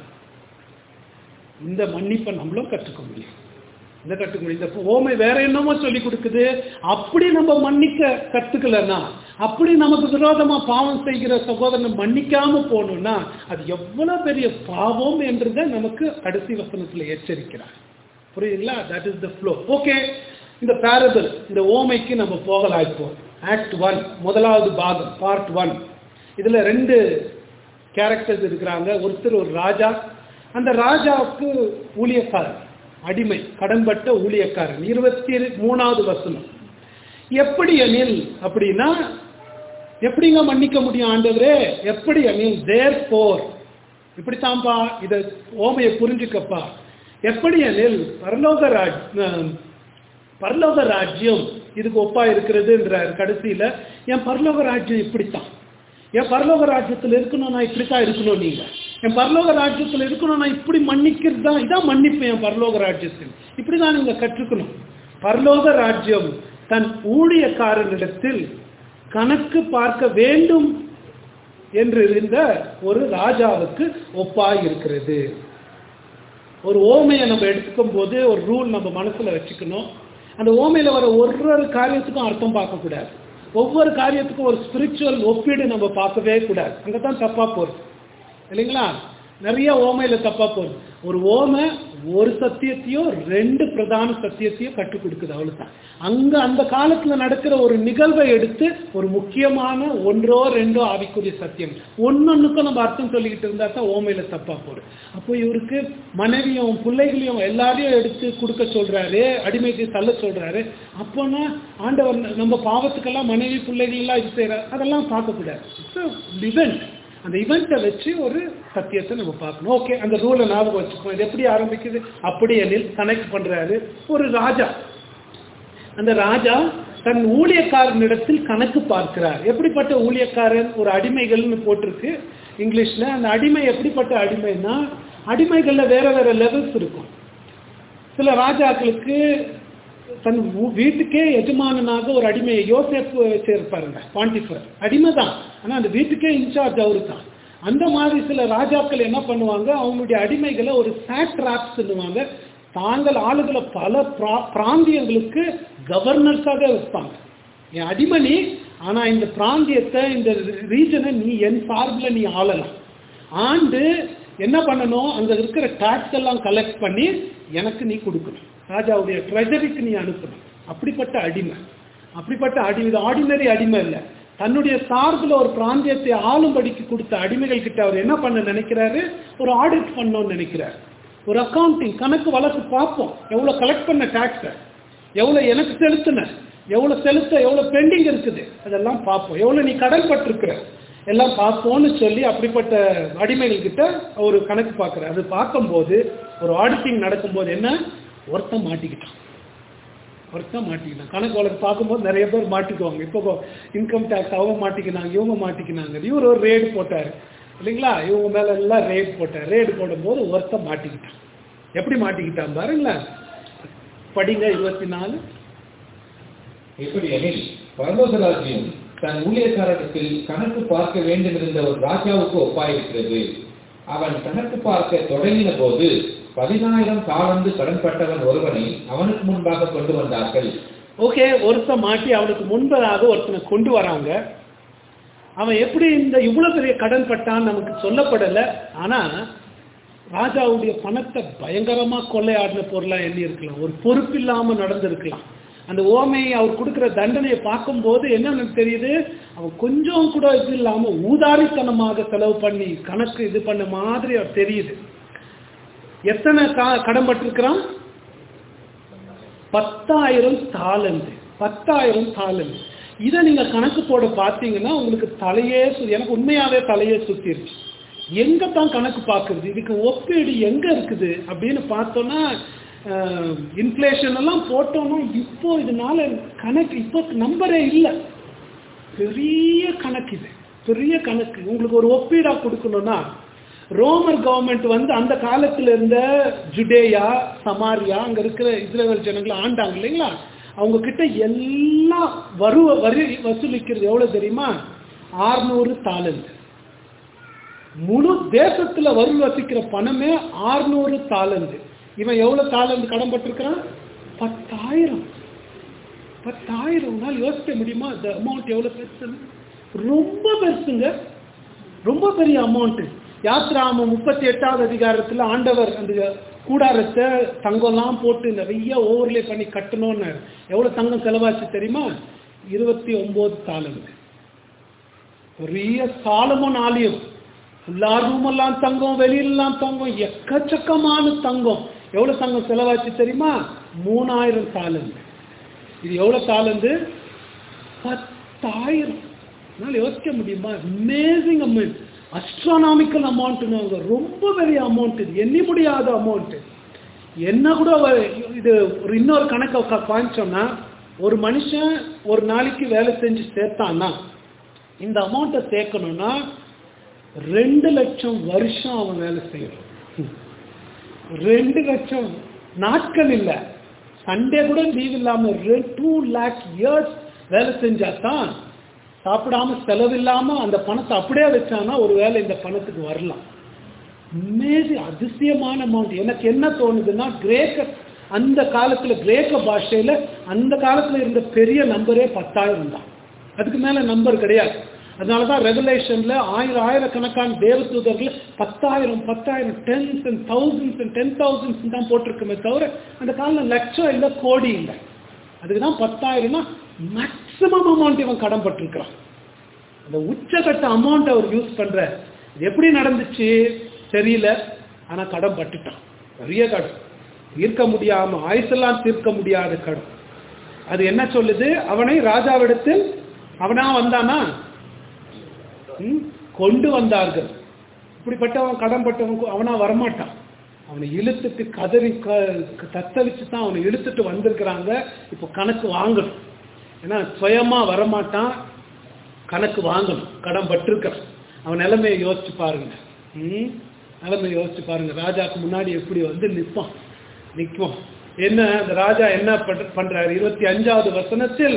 இந்த மன்னிப்பை நம்மளும் கற்றுக்க முடியும் இந்த கற்றுக்க முடியும் இந்த ஓமை வேற என்னமோ சொல்லி கொடுக்குது அப்படி நம்ம மன்னிக்க கத்துக்கலன்னா அப்படி நமக்கு விரோதமா பாவம் செய்கிற சகோதரனை மன்னிக்காம போகணும்னா அது எவ்வளவு பெரிய பாவம் என்றதை நமக்கு கடைசி வசனத்துல எச்சரிக்கிறார் புரியுதுங்களா that is the flow okay இந்த பேரபிள் இந்த ஓமைக்கு நம்ம போகலாம் இப்போ ஆக்ட் ஒன் முதலாவது பாகம் பார்ட் ஒன் இதுல ரெண்டு கேரக்டர்ஸ் இருக்கிறாங்க ஒருத்தர் ஒரு ராஜா அந்த ராஜாவுக்கு ஊழியக்காரர் அடிமை கடன்பட்ட ஊழியக்காரன் இருபத்தி மூணாவது வசனம் எப்படி எனில் அப்படின்னா எப்படிங்க மன்னிக்க முடியும் ஆண்டவரே எப்படி எனில் தேர் போர் இப்படித்தான்பா இத ஓமையை புரிஞ்சுக்கப்பா எப்படி எனில் பரலோக ராஜ் பரலோக ராஜ்யம் இதுக்கு ஒப்பா இருக்கிறதுன்றார் கடைசியில என் பரலோக ராஜ்யம் இப்படித்தான் என் பரலோக ராஜ்யத்தில் இருக்கணும் நான் இப்படித்தான் இருக்கணும் நீங்க என் பரலோக ராஜ்யத்தில் இருக்கணும் நான் இப்படி மன்னிக்கிறது தான் இதான் மன்னிப்பு என் பரலோக ராஜ்யத்தில் இப்படிதான் நீங்க கற்றுக்கணும் பரலோக ராஜ்யம் தன் ஊழியக்காரனிடத்தில் கணக்கு பார்க்க வேண்டும் என்று இருந்த ஒரு ராஜாவுக்கு ஒப்பாய் இருக்கிறது ஒரு ஓமையை நம்ம எடுத்துக்கும் போது ஒரு ரூல் நம்ம மனசுல வச்சுக்கணும் அந்த ஓமையில வர ஒரு ஒரு காரியத்துக்கும் அர்த்தம் பார்க்கக்கூடாது ஒவ்வொரு காரியத்துக்கும் ஒரு ஸ்பிரிச்சுவல் ஒப்பீடு நம்ம பார்க்கவே கூடாது அங்கதான் தப்பா போறது இல்லைங்களா நிறைய ஓமையில தப்பா போகுது ஒரு ஓமை ஒரு சத்தியத்தையோ ரெண்டு பிரதான சத்தியத்தையோ கற்றுக் கொடுக்குது அவ்வளவுதான் அங்க அந்த காலத்துல நடக்கிற ஒரு நிகழ்வை எடுத்து ஒரு முக்கியமான ஒன்றோ ரெண்டோ ஆவிக்குரிய சத்தியம் ஒன்னொன்னுக்கும் நம்ம அர்த்தம் சொல்லிக்கிட்டு இருந்தா தான் ஓமையில தப்பா போகுது அப்போ இவருக்கு மனைவியும் பிள்ளைகளையும் எல்லாரையும் எடுத்து கொடுக்க சொல்றாரு அடிமைக்கு தள்ள சொல்றாரு அப்போனா ஆண்டவர் நம்ம பாவத்துக்கெல்லாம் மனைவி பிள்ளைகள் எல்லாம் இது செய்யறாரு அதெல்லாம் பார்க்கக்கூடாது இட்ஸ் இவெண்ட் அந்த இவெண்ட்டை வச்சு ஒரு சத்தியத்தை நம்ம பார்க்கணும் ஓகே அந்த ரூலை ஞாபகம் வச்சுக்கோம் இது எப்படி ஆரம்பிக்குது அப்படி எனில் கனெக்ட் பண்றாரு ஒரு ராஜா அந்த ராஜா தன் ஊழியக்காரனிடத்தில் கணக்கு பார்க்கிறார் எப்படிப்பட்ட ஊழியக்காரன் ஒரு அடிமைகள்னு போட்டிருக்கு இங்கிலீஷ்ல அந்த அடிமை எப்படிப்பட்ட அடிமைன்னா அடிமைகள்ல வேற வேற லெவல்ஸ் இருக்கும் சில ராஜாக்களுக்கு தன் ஊ- வீட்டுக்கே எஜமானனாக ஒரு அடிமையை யோசேப்பு வச்சிருப்பாருங்க பாண்டிஃபர் அடிமை தான் ஆனா அந்த வீட்டுக்கே இன்சார்ஜ் அவரு தான் அந்த மாதிரி சில ராஜாக்கள் என்ன பண்ணுவாங்க அவங்களுடைய அடிமைகளை ஒரு சாட்ராப்ஸ் சொல்லுவாங்க தாங்கள் ஆளுகளை பல பிரா- பிராந்தியங்களுக்கு கவர்னர்ஸாக வைப்பாங்க என் அடிமை நீ ஆனா இந்த பிராந்தியத்தை இந்த ரீஜனை நீ என் சார்பில் நீ ஆளலாம் ஆண்டு என்ன பண்ணணும் அங்க இருக்கிற டாக்ஸ் எல்லாம் கலெக்ட் பண்ணி எனக்கு நீ கொடுக்கணும் ராஜாவுடைய ட்ரெஜரிக்கு நீ அனுப்பணும் அப்படிப்பட்ட அடிமை அப்படிப்பட்ட அடி இது ஆர்டினரி அடிமை இல்லை தன்னுடைய சார்பில் ஒரு பிராந்தியத்தை ஆளும்படிக்கு கொடுத்த அடிமைகள் கிட்ட அவர் என்ன பண்ண நினைக்கிறாரு ஒரு ஆடிட் பண்ணணும்னு நினைக்கிறார் ஒரு அக்கவுண்டிங் கணக்கு வழக்கு பார்ப்போம் எவ்வளவு கலெக்ட் பண்ண டாக்ஸை எவ்வளவு எனக்கு செலுத்தின எவ்வளவு செலுத்த எவ்வளவு பெண்டிங் இருக்குது அதெல்லாம் பார்ப்போம் எவ்வளவு நீ கடன் பட்டிருக்கிற எல்லாம் பார்ப்போம்னு சொல்லி அப்படிப்பட்ட அடிமைகள் கிட்ட ஒரு கணக்கு பார்க்குறாரு அது பார்க்கும்போது ஒரு ஆடிட்டிங் நடக்கும்போது என்ன ஒருத்தன் மாட்டிக்கிட்டான் ஒருத்தன் மாட்டிக்கிட்டான் கணக்கு வழக்கு பார்க்கும்போது நிறைய பேர் மாட்டிக்குவாங்க இப்போ இன்கம் டேக்ஸ் அவங்க மாட்டிக்கினாங்க இவங்க மாட்டிக்கினாங்க இவர் ஒரு ரேடு போட்டார் இல்லைங்களா இவங்க மேல எல்லாம் ரேட் போட்டார் ரேடு போடும்போது ஒருத்தன் மாட்டிக்கிட்டான் எப்படி மாட்டிக்கிட்டான் பாருங்களேன் படிங்க இருபத்தி நாலு எப்படி எனில் பரலோக ராஜ்யம் தன் ஊழியக்காரத்தில் கணக்கு பார்க்க வேண்டுமிருந்த ஒரு ராஜாவுக்கு ஒப்பாயிருக்கிறது அவன் கணக்கு பார்க்க தொடங்கின போது பதினாயிரம் காலந்து கடன்பட்டவன் ஒருவனை அவனுக்கு முன்பாக கொண்டு வந்தார்கள் ஓகே ஒருத்தன் மாட்டி அவனுக்கு முன்பதாக ஒருத்தனை கொண்டு வராங்க அவன் எப்படி இந்த இவ்வளவு பெரிய கடன் பட்டான்னு நமக்கு சொல்லப்படலை ஆனா ராஜாவுடைய பணத்தை பயங்கரமா கொள்ளையாடின பொருளா எண்ணி இருக்கலாம் ஒரு பொறுப்பு இல்லாம நடந்திருக்கலாம் அந்த ஓமை அவர் கொடுக்கிற தண்டனையை பார்க்கும்போது என்ன எனக்கு தெரியுது அவன் கொஞ்சம் கூட இது இல்லாம ஊதாரித்தனமாக செலவு பண்ணி கணக்கு இது பண்ண மாதிரி அவர் தெரியுது எத்தனை கா- கடன் பட்டிருக்கிறான் பத்தாயிரம் தாளந்து பத்தாயிரம் தாளந்து இதை நீங்க கணக்கு போட பார்த்தீங்கன்னா உங்களுக்கு தலையே சு- எனக்கு உண்மையாவே தலையே சுத்திருச்சு எங்க தான் கணக்கு பார்க்கறது இதுக்கு ஒப்பீடு எங்க இருக்குது அப்படின்னு பார்த்தோம்னா இன்ஃப்ளேஷன் எல்லாம் போட்டோம்னா இப்போ இதனால கணக்கு இப்போ நம்பரே இல்லை பெரிய கணக்கு இது பெரிய கணக்கு உங்களுக்கு ஒரு ஒப்பீடா கொடுக்கணும்னா ரோமர் கவர்மெண்ட் வந்து அந்த காலத்துல இருந்த ஜுடேயா சமாரியா அங்க இருக்கிற இஸ்ரேல் ஜனங்களை ஆண்டாங்க இல்லைங்களா அவங்க கிட்ட எல்லாம் வரு வரி வசூலிக்கிறது எவ்வளவு தெரியுமா ஆறுநூறு தாளந்து முழு தேசத்துல வரி வசிக்கிற பணமே ஆறுநூறு தாளந்து இவன் எவ்வளவு தாளந்து கடன் பட்டிருக்கிறான் பத்தாயிரம் பத்தாயிரம் நாள் யோசிக்க முடியுமா இந்த அமௌண்ட் எவ்வளவு பெருசுன்னு ரொம்ப பெருசுங்க ரொம்ப பெரிய அமௌண்ட் யாத்ராம முப்பத்தி எட்டாவது அதிகாரத்துல ஆண்டவர் அந்த கூடாரத்தை தங்கம்லாம் போட்டு நிறைய ஓவர்லே பண்ணி கட்டணும்னு எவ்வளவு தங்கம் செலவாச்சு தெரியுமா இருபத்தி ஒன்பது தாளந்து பெரிய சாலமோன் ஆலயம் எல்லா ரூமெல்லாம் தங்கம் வெளியிலலாம் தங்கம் எக்கச்சக்கமான தங்கம் எவ்வளவு தங்கம் செலவாச்சு தெரியுமா மூணாயிரம் தாளந்து இது எவ்வளவு தாளந்து பத்தாயிரம் என்னால் யோசிக்க முடியுமா அமேசிங் அமௌண்ட் அஸ்ட்ரானாமிக்கல் அமௌண்ட்னு ரொம்ப பெரிய அமௌண்ட் இது எண்ணி முடியாத அமௌண்ட் என்ன கூட அவ- இது ஒரு இன்னொரு கணக்கை கா- காமிச்சோம்னா ஒரு மனுஷன் ஒரு நாளைக்கு வேலை செஞ்சு சேர்த்தான்னா இந்த அமௌண்ட்டை சேர்க்கணும்னா ரெண்டு லட்சம் வருஷம் அவன் வேலை செய்யணும் ரெண்டு லட்சம் நாட்கள் இல்லை சண்டே கூட லீவ் இல்லாம டூ லேக் இயர்ஸ் வேலை செஞ்சா தான் சாப்பிடாம செலவு இல்லாம அந்த பணத்தை அப்படியே வச்சானா ஒரு வேலை இந்த பணத்துக்கு வரலாம் மேதி அதிசயமான அமௌண்ட் எனக்கு என்ன தோணுதுன்னா கிரேக்க அந்த காலத்துல கிரேக்க பாஷையில அந்த காலத்துல இருந்த பெரிய நம்பரே பத்தாயிரம் தான் அதுக்கு மேல நம்பர் கிடையாது அதனாலதான் ரெகுலேஷன்ல ஆயிரம் ஆயிரக்கணக்கான தேவதூதர்கள் பத்தாயிரம் பத்தாயிரம் tens and thousands and ten thousands தான் போட்டிருக்குமே தவிர அந்த காலம் லட்சம் இல்லை கோடி இல்லை அதுக்கு தான் பத்தாயிரம்னா மேக்சிமம் அமௌண்ட் இவன் கடன் பட்டிருக்கிறான் அந்த உச்சகட்ட அமௌண்ட் அவர் யூஸ் பண்ற இது எப்படி நடந்துச்சு தெரியல ஆனா கடன் பட்டுட்டான் பெரிய கடன் தீர்க்க முடியாம ஆயுசெல்லாம் தீர்க்க முடியாத கடன் அது என்ன சொல்லுது அவனை ராஜாவிடத்தில் அவனா வந்தானா ம், கொண்டு வந்தார்கள் இப்படிப்பட்டவன் கடன் பட்டவன் அவனா வரமாட்டான் அவனை இழுத்துட்டு கதறி க- தத்தளிச்சு தான் அவனை இழுத்துட்டு வந்திருக்கிறாங்க இப்போ கணக்கு வாங்கணும் ஏன்னா சுயமா வரமாட்டான் கணக்கு வாங்கணும் கடன் பட்டிருக்கான் அவன் நிலைமையை யோசிச்சு பாருங்க ம் நிலைமையை யோசிச்சு பாருங்க ராஜாக்கு முன்னாடி எப்படி வந்து நிற்பான் நிற்கும் என்ன அந்த ராஜா என்ன பண்ற- பண்றாரு இருபத்தி அஞ்சாவது வசனத்தில்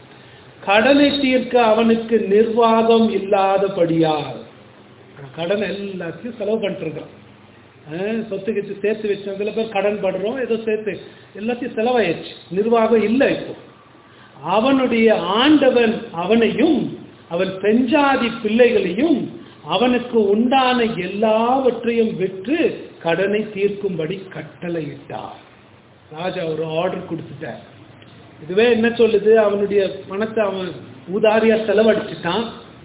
கடனை தீர்க்க அவனுக்கு நிர்வாகம் இல்லாதபடியால் கடன் எல்லாத்தையும் செலவு பண்ணிட்டு இருக்கான் அஹ் சொத்து கிச்சு சேர்த்து வச்சோம் சில பேர் கடன் படுறோம் ஏதோ சேர்த்து எல்லாத்தையும் செலவாயிடுச்சு நிர்வாகம் இல்லை இப்போ அவனுடைய ஆண்டவன் அவனையும் அவன் பெஞ்சாதி பிள்ளைகளையும் அவனுக்கு உண்டான எல்லாவற்றையும் விற்று கடனை தீர்க்கும்படி கட்டளையிட்டார் ராஜா ஒரு ஆர்டர் கொடுத்துட்டார் இதுவே என்ன சொல்லுது அவனுடைய பணத்தை அவன் ஊதாரியா செலவழிச்சிட்டான்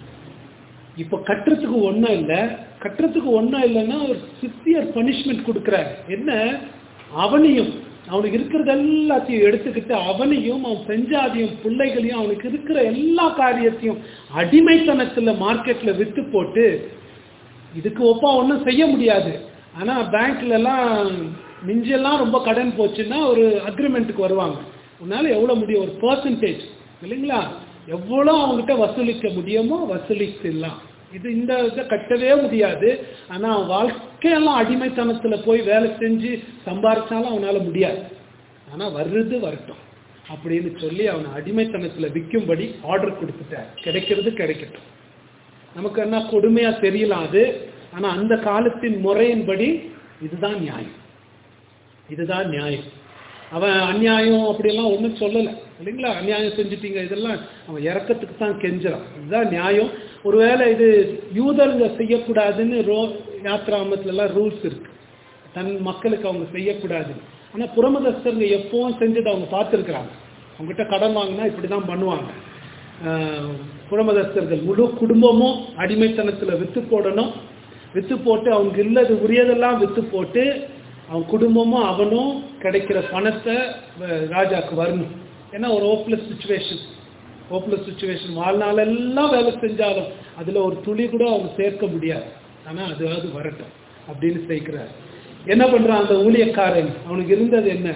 இப்போ கட்டுறதுக்கு ஒன்றும் இல்லை கட்டுறதுக்கு ஒன்றும் இல்லைன்னா ஒரு சிவியர் பனிஷ்மெண்ட் கொடுக்குறாரு என்ன அவனையும் அவனுக்கு இருக்கிறது எல்லாத்தையும் எடுத்துக்கிட்டு அவனையும் அவன் பெஞ்சாதியும் பிள்ளைகளையும் அவனுக்கு இருக்கிற எல்லா காரியத்தையும் அடிமைத்தனத்துல மார்க்கெட்ல வித்து போட்டு இதுக்கு ஒப்பா ஒன்றும் செய்ய முடியாது ஆனா பேங்க்ல எல்லாம் மிஞ்செல்லாம் ரொம்ப கடன் போச்சுன்னா ஒரு அக்ரிமெண்ட்டுக்கு வருவாங்க உன்னால எவ்வளவு முடியும் ஒரு பர்சன்டேஜ் இல்லைங்களா எவ்வளோ அவங்ககிட்ட வசூலிக்க முடியுமோ வசூலிக்கலாம் இது இந்த இதை கட்டவே முடியாது ஆனா அவன் வாழ்க்கையெல்லாம் அடிமைத்தனத்துல போய் வேலை செஞ்சு சம்பாரிச்சாலும் அவனால முடியாது ஆனா வர்றது வரட்டும் அப்படின்னு சொல்லி அவனை அடிமைத்தனத்துல விற்கும்படி ஆர்டர் கொடுத்துட்டார் கிடைக்கிறது கிடைக்கட்டும் நமக்கு என்ன கொடுமையா தெரியலாம் அது ஆனா அந்த காலத்தின் முறையின்படி இதுதான் நியாயம் இதுதான் நியாயம் அவன் அநியாயம் அப்படியெல்லாம் ஒன்றும் சொல்லலை இல்லைங்களா அநியாயம் செஞ்சுட்டீங்க இதெல்லாம் அவன் இறக்கத்துக்கு தான் கெஞ்சுறான் இதுதான் நியாயம் ஒருவேளை இது யூதருங்க செய்யக்கூடாதுன்னு ரோ யாத்ராமத்துல எல்லாம் ரூல்ஸ் இருக்கு தன் மக்களுக்கு அவங்க செய்யக்கூடாது ஆனா புறமதஸ்தருங்க எப்பவும் செஞ்சதை அவங்க பார்த்துருக்குறாங்க அவங்ககிட்ட கடன் வாங்கினா இப்படி தான் பண்ணுவாங்க ஆஹ் புறமதஸ்தர்கள் முழு குடும்பமும் அடிமைத்தனத்தில் வித்து போடணும் வித்து போட்டு அவங்க இல்லது உரியதெல்லாம் வித்து போட்டு அவன் குடும்பமும் அவனும் கிடைக்கிற பணத்தை வ- ராஜாக்கு வரணும் ஏன்னா ஒரு ஹோப்லெஸ் சுச்சுவேஷன் ஹோப்லெஸ் சுச்சுவேஷன் வாழ்நாளெல்லாம் வேலை செஞ்சாலும் அதில் ஒரு துளி கூட அவங்க சேர்க்க முடியாது ஆனால் அதாவது வரட்டும் அப்படின்னு சேர்க்கிறார் என்ன பண்ணுறான் அந்த ஊழியக்காரன் அவனுக்கு இருந்தது என்ன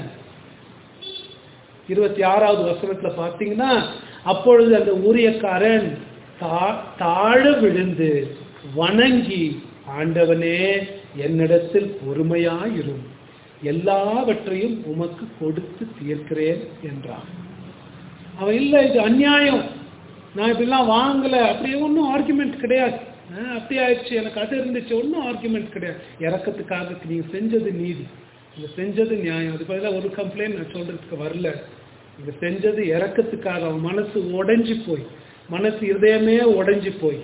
இருபத்தி ஆறாவது வசனத்துல பார்த்தீங்கன்னா அப்பொழுது அந்த ஊழியக்காரன் தா- தாழ விழுந்து வணங்கி ஆண்டவனே என்னிடத்தில் பொறுமையாயிரும் எல்லாவற்றையும் உமக்கு கொடுத்து தீர்க்கிறேன் என்றான் அவன் இல்லை இது அநியாயம் நான் இப்படிலாம் வாங்கல அப்படி ஒன்றும் ஆர்குமெண்ட் கிடையாது ஆ, அப்படி ஆயிடுச்சு எனக்கு அது இருந்துச்சு ஒன்றும் ஆர்குமெண்ட் கிடையாது இறக்கத்துக்காக நீங்க செஞ்சது நீதி நீங்க செஞ்சது நியாயம் அது பதிலாக ஒரு கம்ப்ளைண்ட் நான் சொல்றதுக்கு வரல நீங்க செஞ்சது இறக்கத்துக்காக அவன் மனசு உடைஞ்சு போய் மனசு இதயமே உடைஞ்சு போய்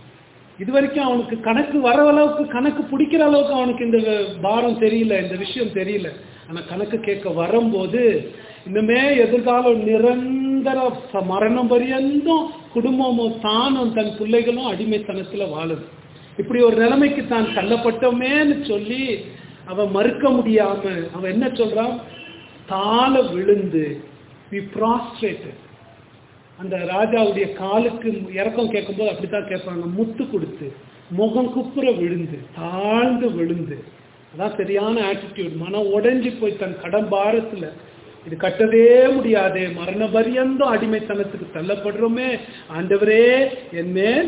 இது வரைக்கும் அவனுக்கு கணக்கு வர அளவுக்கு கணக்கு பிடிக்கிற அளவுக்கு அவனுக்கு இந்த பாரம் தெரியல இந்த விஷயம் தெரியல ஆனா கணக்கு கேட்க வரும்போது இன்னுமே எதிர்காலம் நிரந்தர ச- மரணம் பரியந்தும் குடும்பமும் தானும் தன் பிள்ளைகளும் அடிமைத்தனத்துல வாழுது இப்படி ஒரு நிலைமைக்கு தான் தள்ளப்பட்டோமேன்னு சொல்லி அவன் மறுக்க முடியாம அவன் என்ன சொல்றான் தாழ விழுந்து be prostrated அந்த ராஜாவுடைய காலுக்கு இறக்கம் கேட்கும்போது அப்படித்தான் கேட்பாங்க முத்து கொடுத்து முகம் குப்புற விழுந்து தாழ்ந்து விழுந்து அதான் சரியான ஆட்டிடியூட் மனம் உடைஞ்சு போய் தன் கடன் பாரத்துல இது கட்டவே முடியாதே மரண பரியந்தம் அடிமைத்தனத்துக்கு தள்ளப்படுறோமே ஆண்டவரே என் மேல்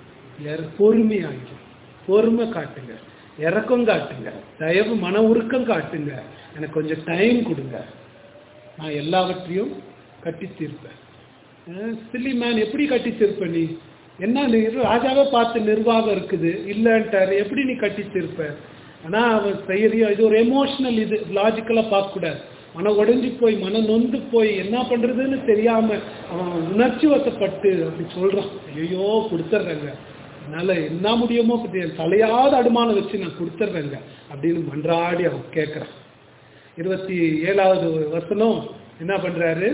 இற- பொறுமையாங்க பொறுமை காட்டுங்க இறக்கம் காட்டுங்க தயவு மன உருக்கம் காட்டுங்க எனக்கு கொஞ்சம் டைம் கொடுங்க நான் எல்லாவற்றையும் கட்டி தீர்ப்பேன் சில்லி மேன் எப்படி கட்டி தீர்ப்ப நீ என்ன நீ ராஜாவே பார்த்து நிர்வாகம் இருக்குது இல்லைன்ட்டாரு எப்படி நீ கட்டி தீர்ப்ப ஆனா அவன் செய்யறியோ இது ஒரு எமோஷனல் இது லாஜிக்கலா பார்க்க கூடாது மன உடைஞ்சு போய் மன நொந்து போய் என்ன பண்றதுன்னு தெரியாம அவன் உணர்ச்சி வசப்பட்டு அப்படி சொல்றான் ஐயோ கொடுத்துட்றேங்க என்னால என்ன முடியுமோ பத்தி என் தலையாத அனுமானம் வச்சு நான் கொடுத்துட்றேங்க அப்படின்னு மன்றாடி அவன் கேட்கறான் இருபத்தி ஏழாவது வசனம் என்ன பண்றாரு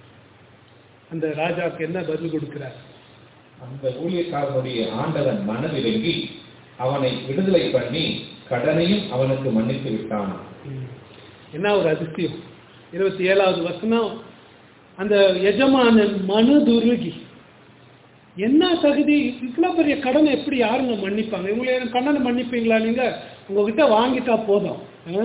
அந்த ராஜாவுக்கு என்ன பதில் கொடுக்கிறார் அந்த ஊழியக்காரனுடைய ஆண்டவன் மனதிறங்கி அவனை விடுதலை பண்ணி கடனையும் அவனுக்கு மன்னித்து விட்டான் என்ன ஒரு அதிசயம் இருபத்தி ஏழாவது வசனம் அந்த எஜமானன் மனதுருகி என்ன தகுதி இவ்வளோ பெரிய கடனை எப்படி யாருங்க மன்னிப்பாங்க இவங்களை கடனை மன்னிப்பீங்களா நீங்க உங்ககிட்ட வாங்கிட்டா போதும்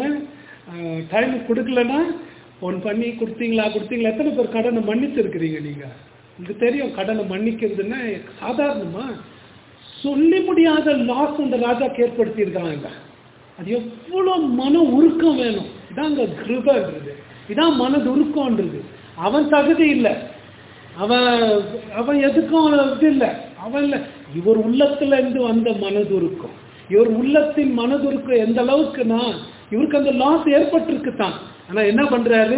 டைம் கொடுக்கலன்னா ஃபோன் பண்ணி கொடுத்தீங்களா கொடுத்தீங்களா எத்தனை பேர் கடனை மன்னித்து இருக்கிறீங்க நீங்க உங்களுக்கு தெரியும் கடனை மன்னிக்கிறதுன்னா சாதாரணமா சொல்லி முடியாத லாஸ் அந்த ராஜாக்கு ஏற்படுத்தியிருக்காங்க அது எவ்வளோ மன உருக்கம் வேணும் இதாங்க கிருபன்றது இதான் மனது உருக்கம்ன்றது அவன் தகுதி இல்லை அவன் அவன் எதுக்கும் இது இல்லை அவன் இல்லை இவர் உள்ளத்துல இருந்து வந்த மனதுருக்கம் இவர் உள்ளத்தின் மனதுருக்கம் எந்த அளவுக்குன்னா இவருக்கு அந்த லாஸ் ஏற்பட்டிருக்கு தான் ஆனா என்ன பண்றாரு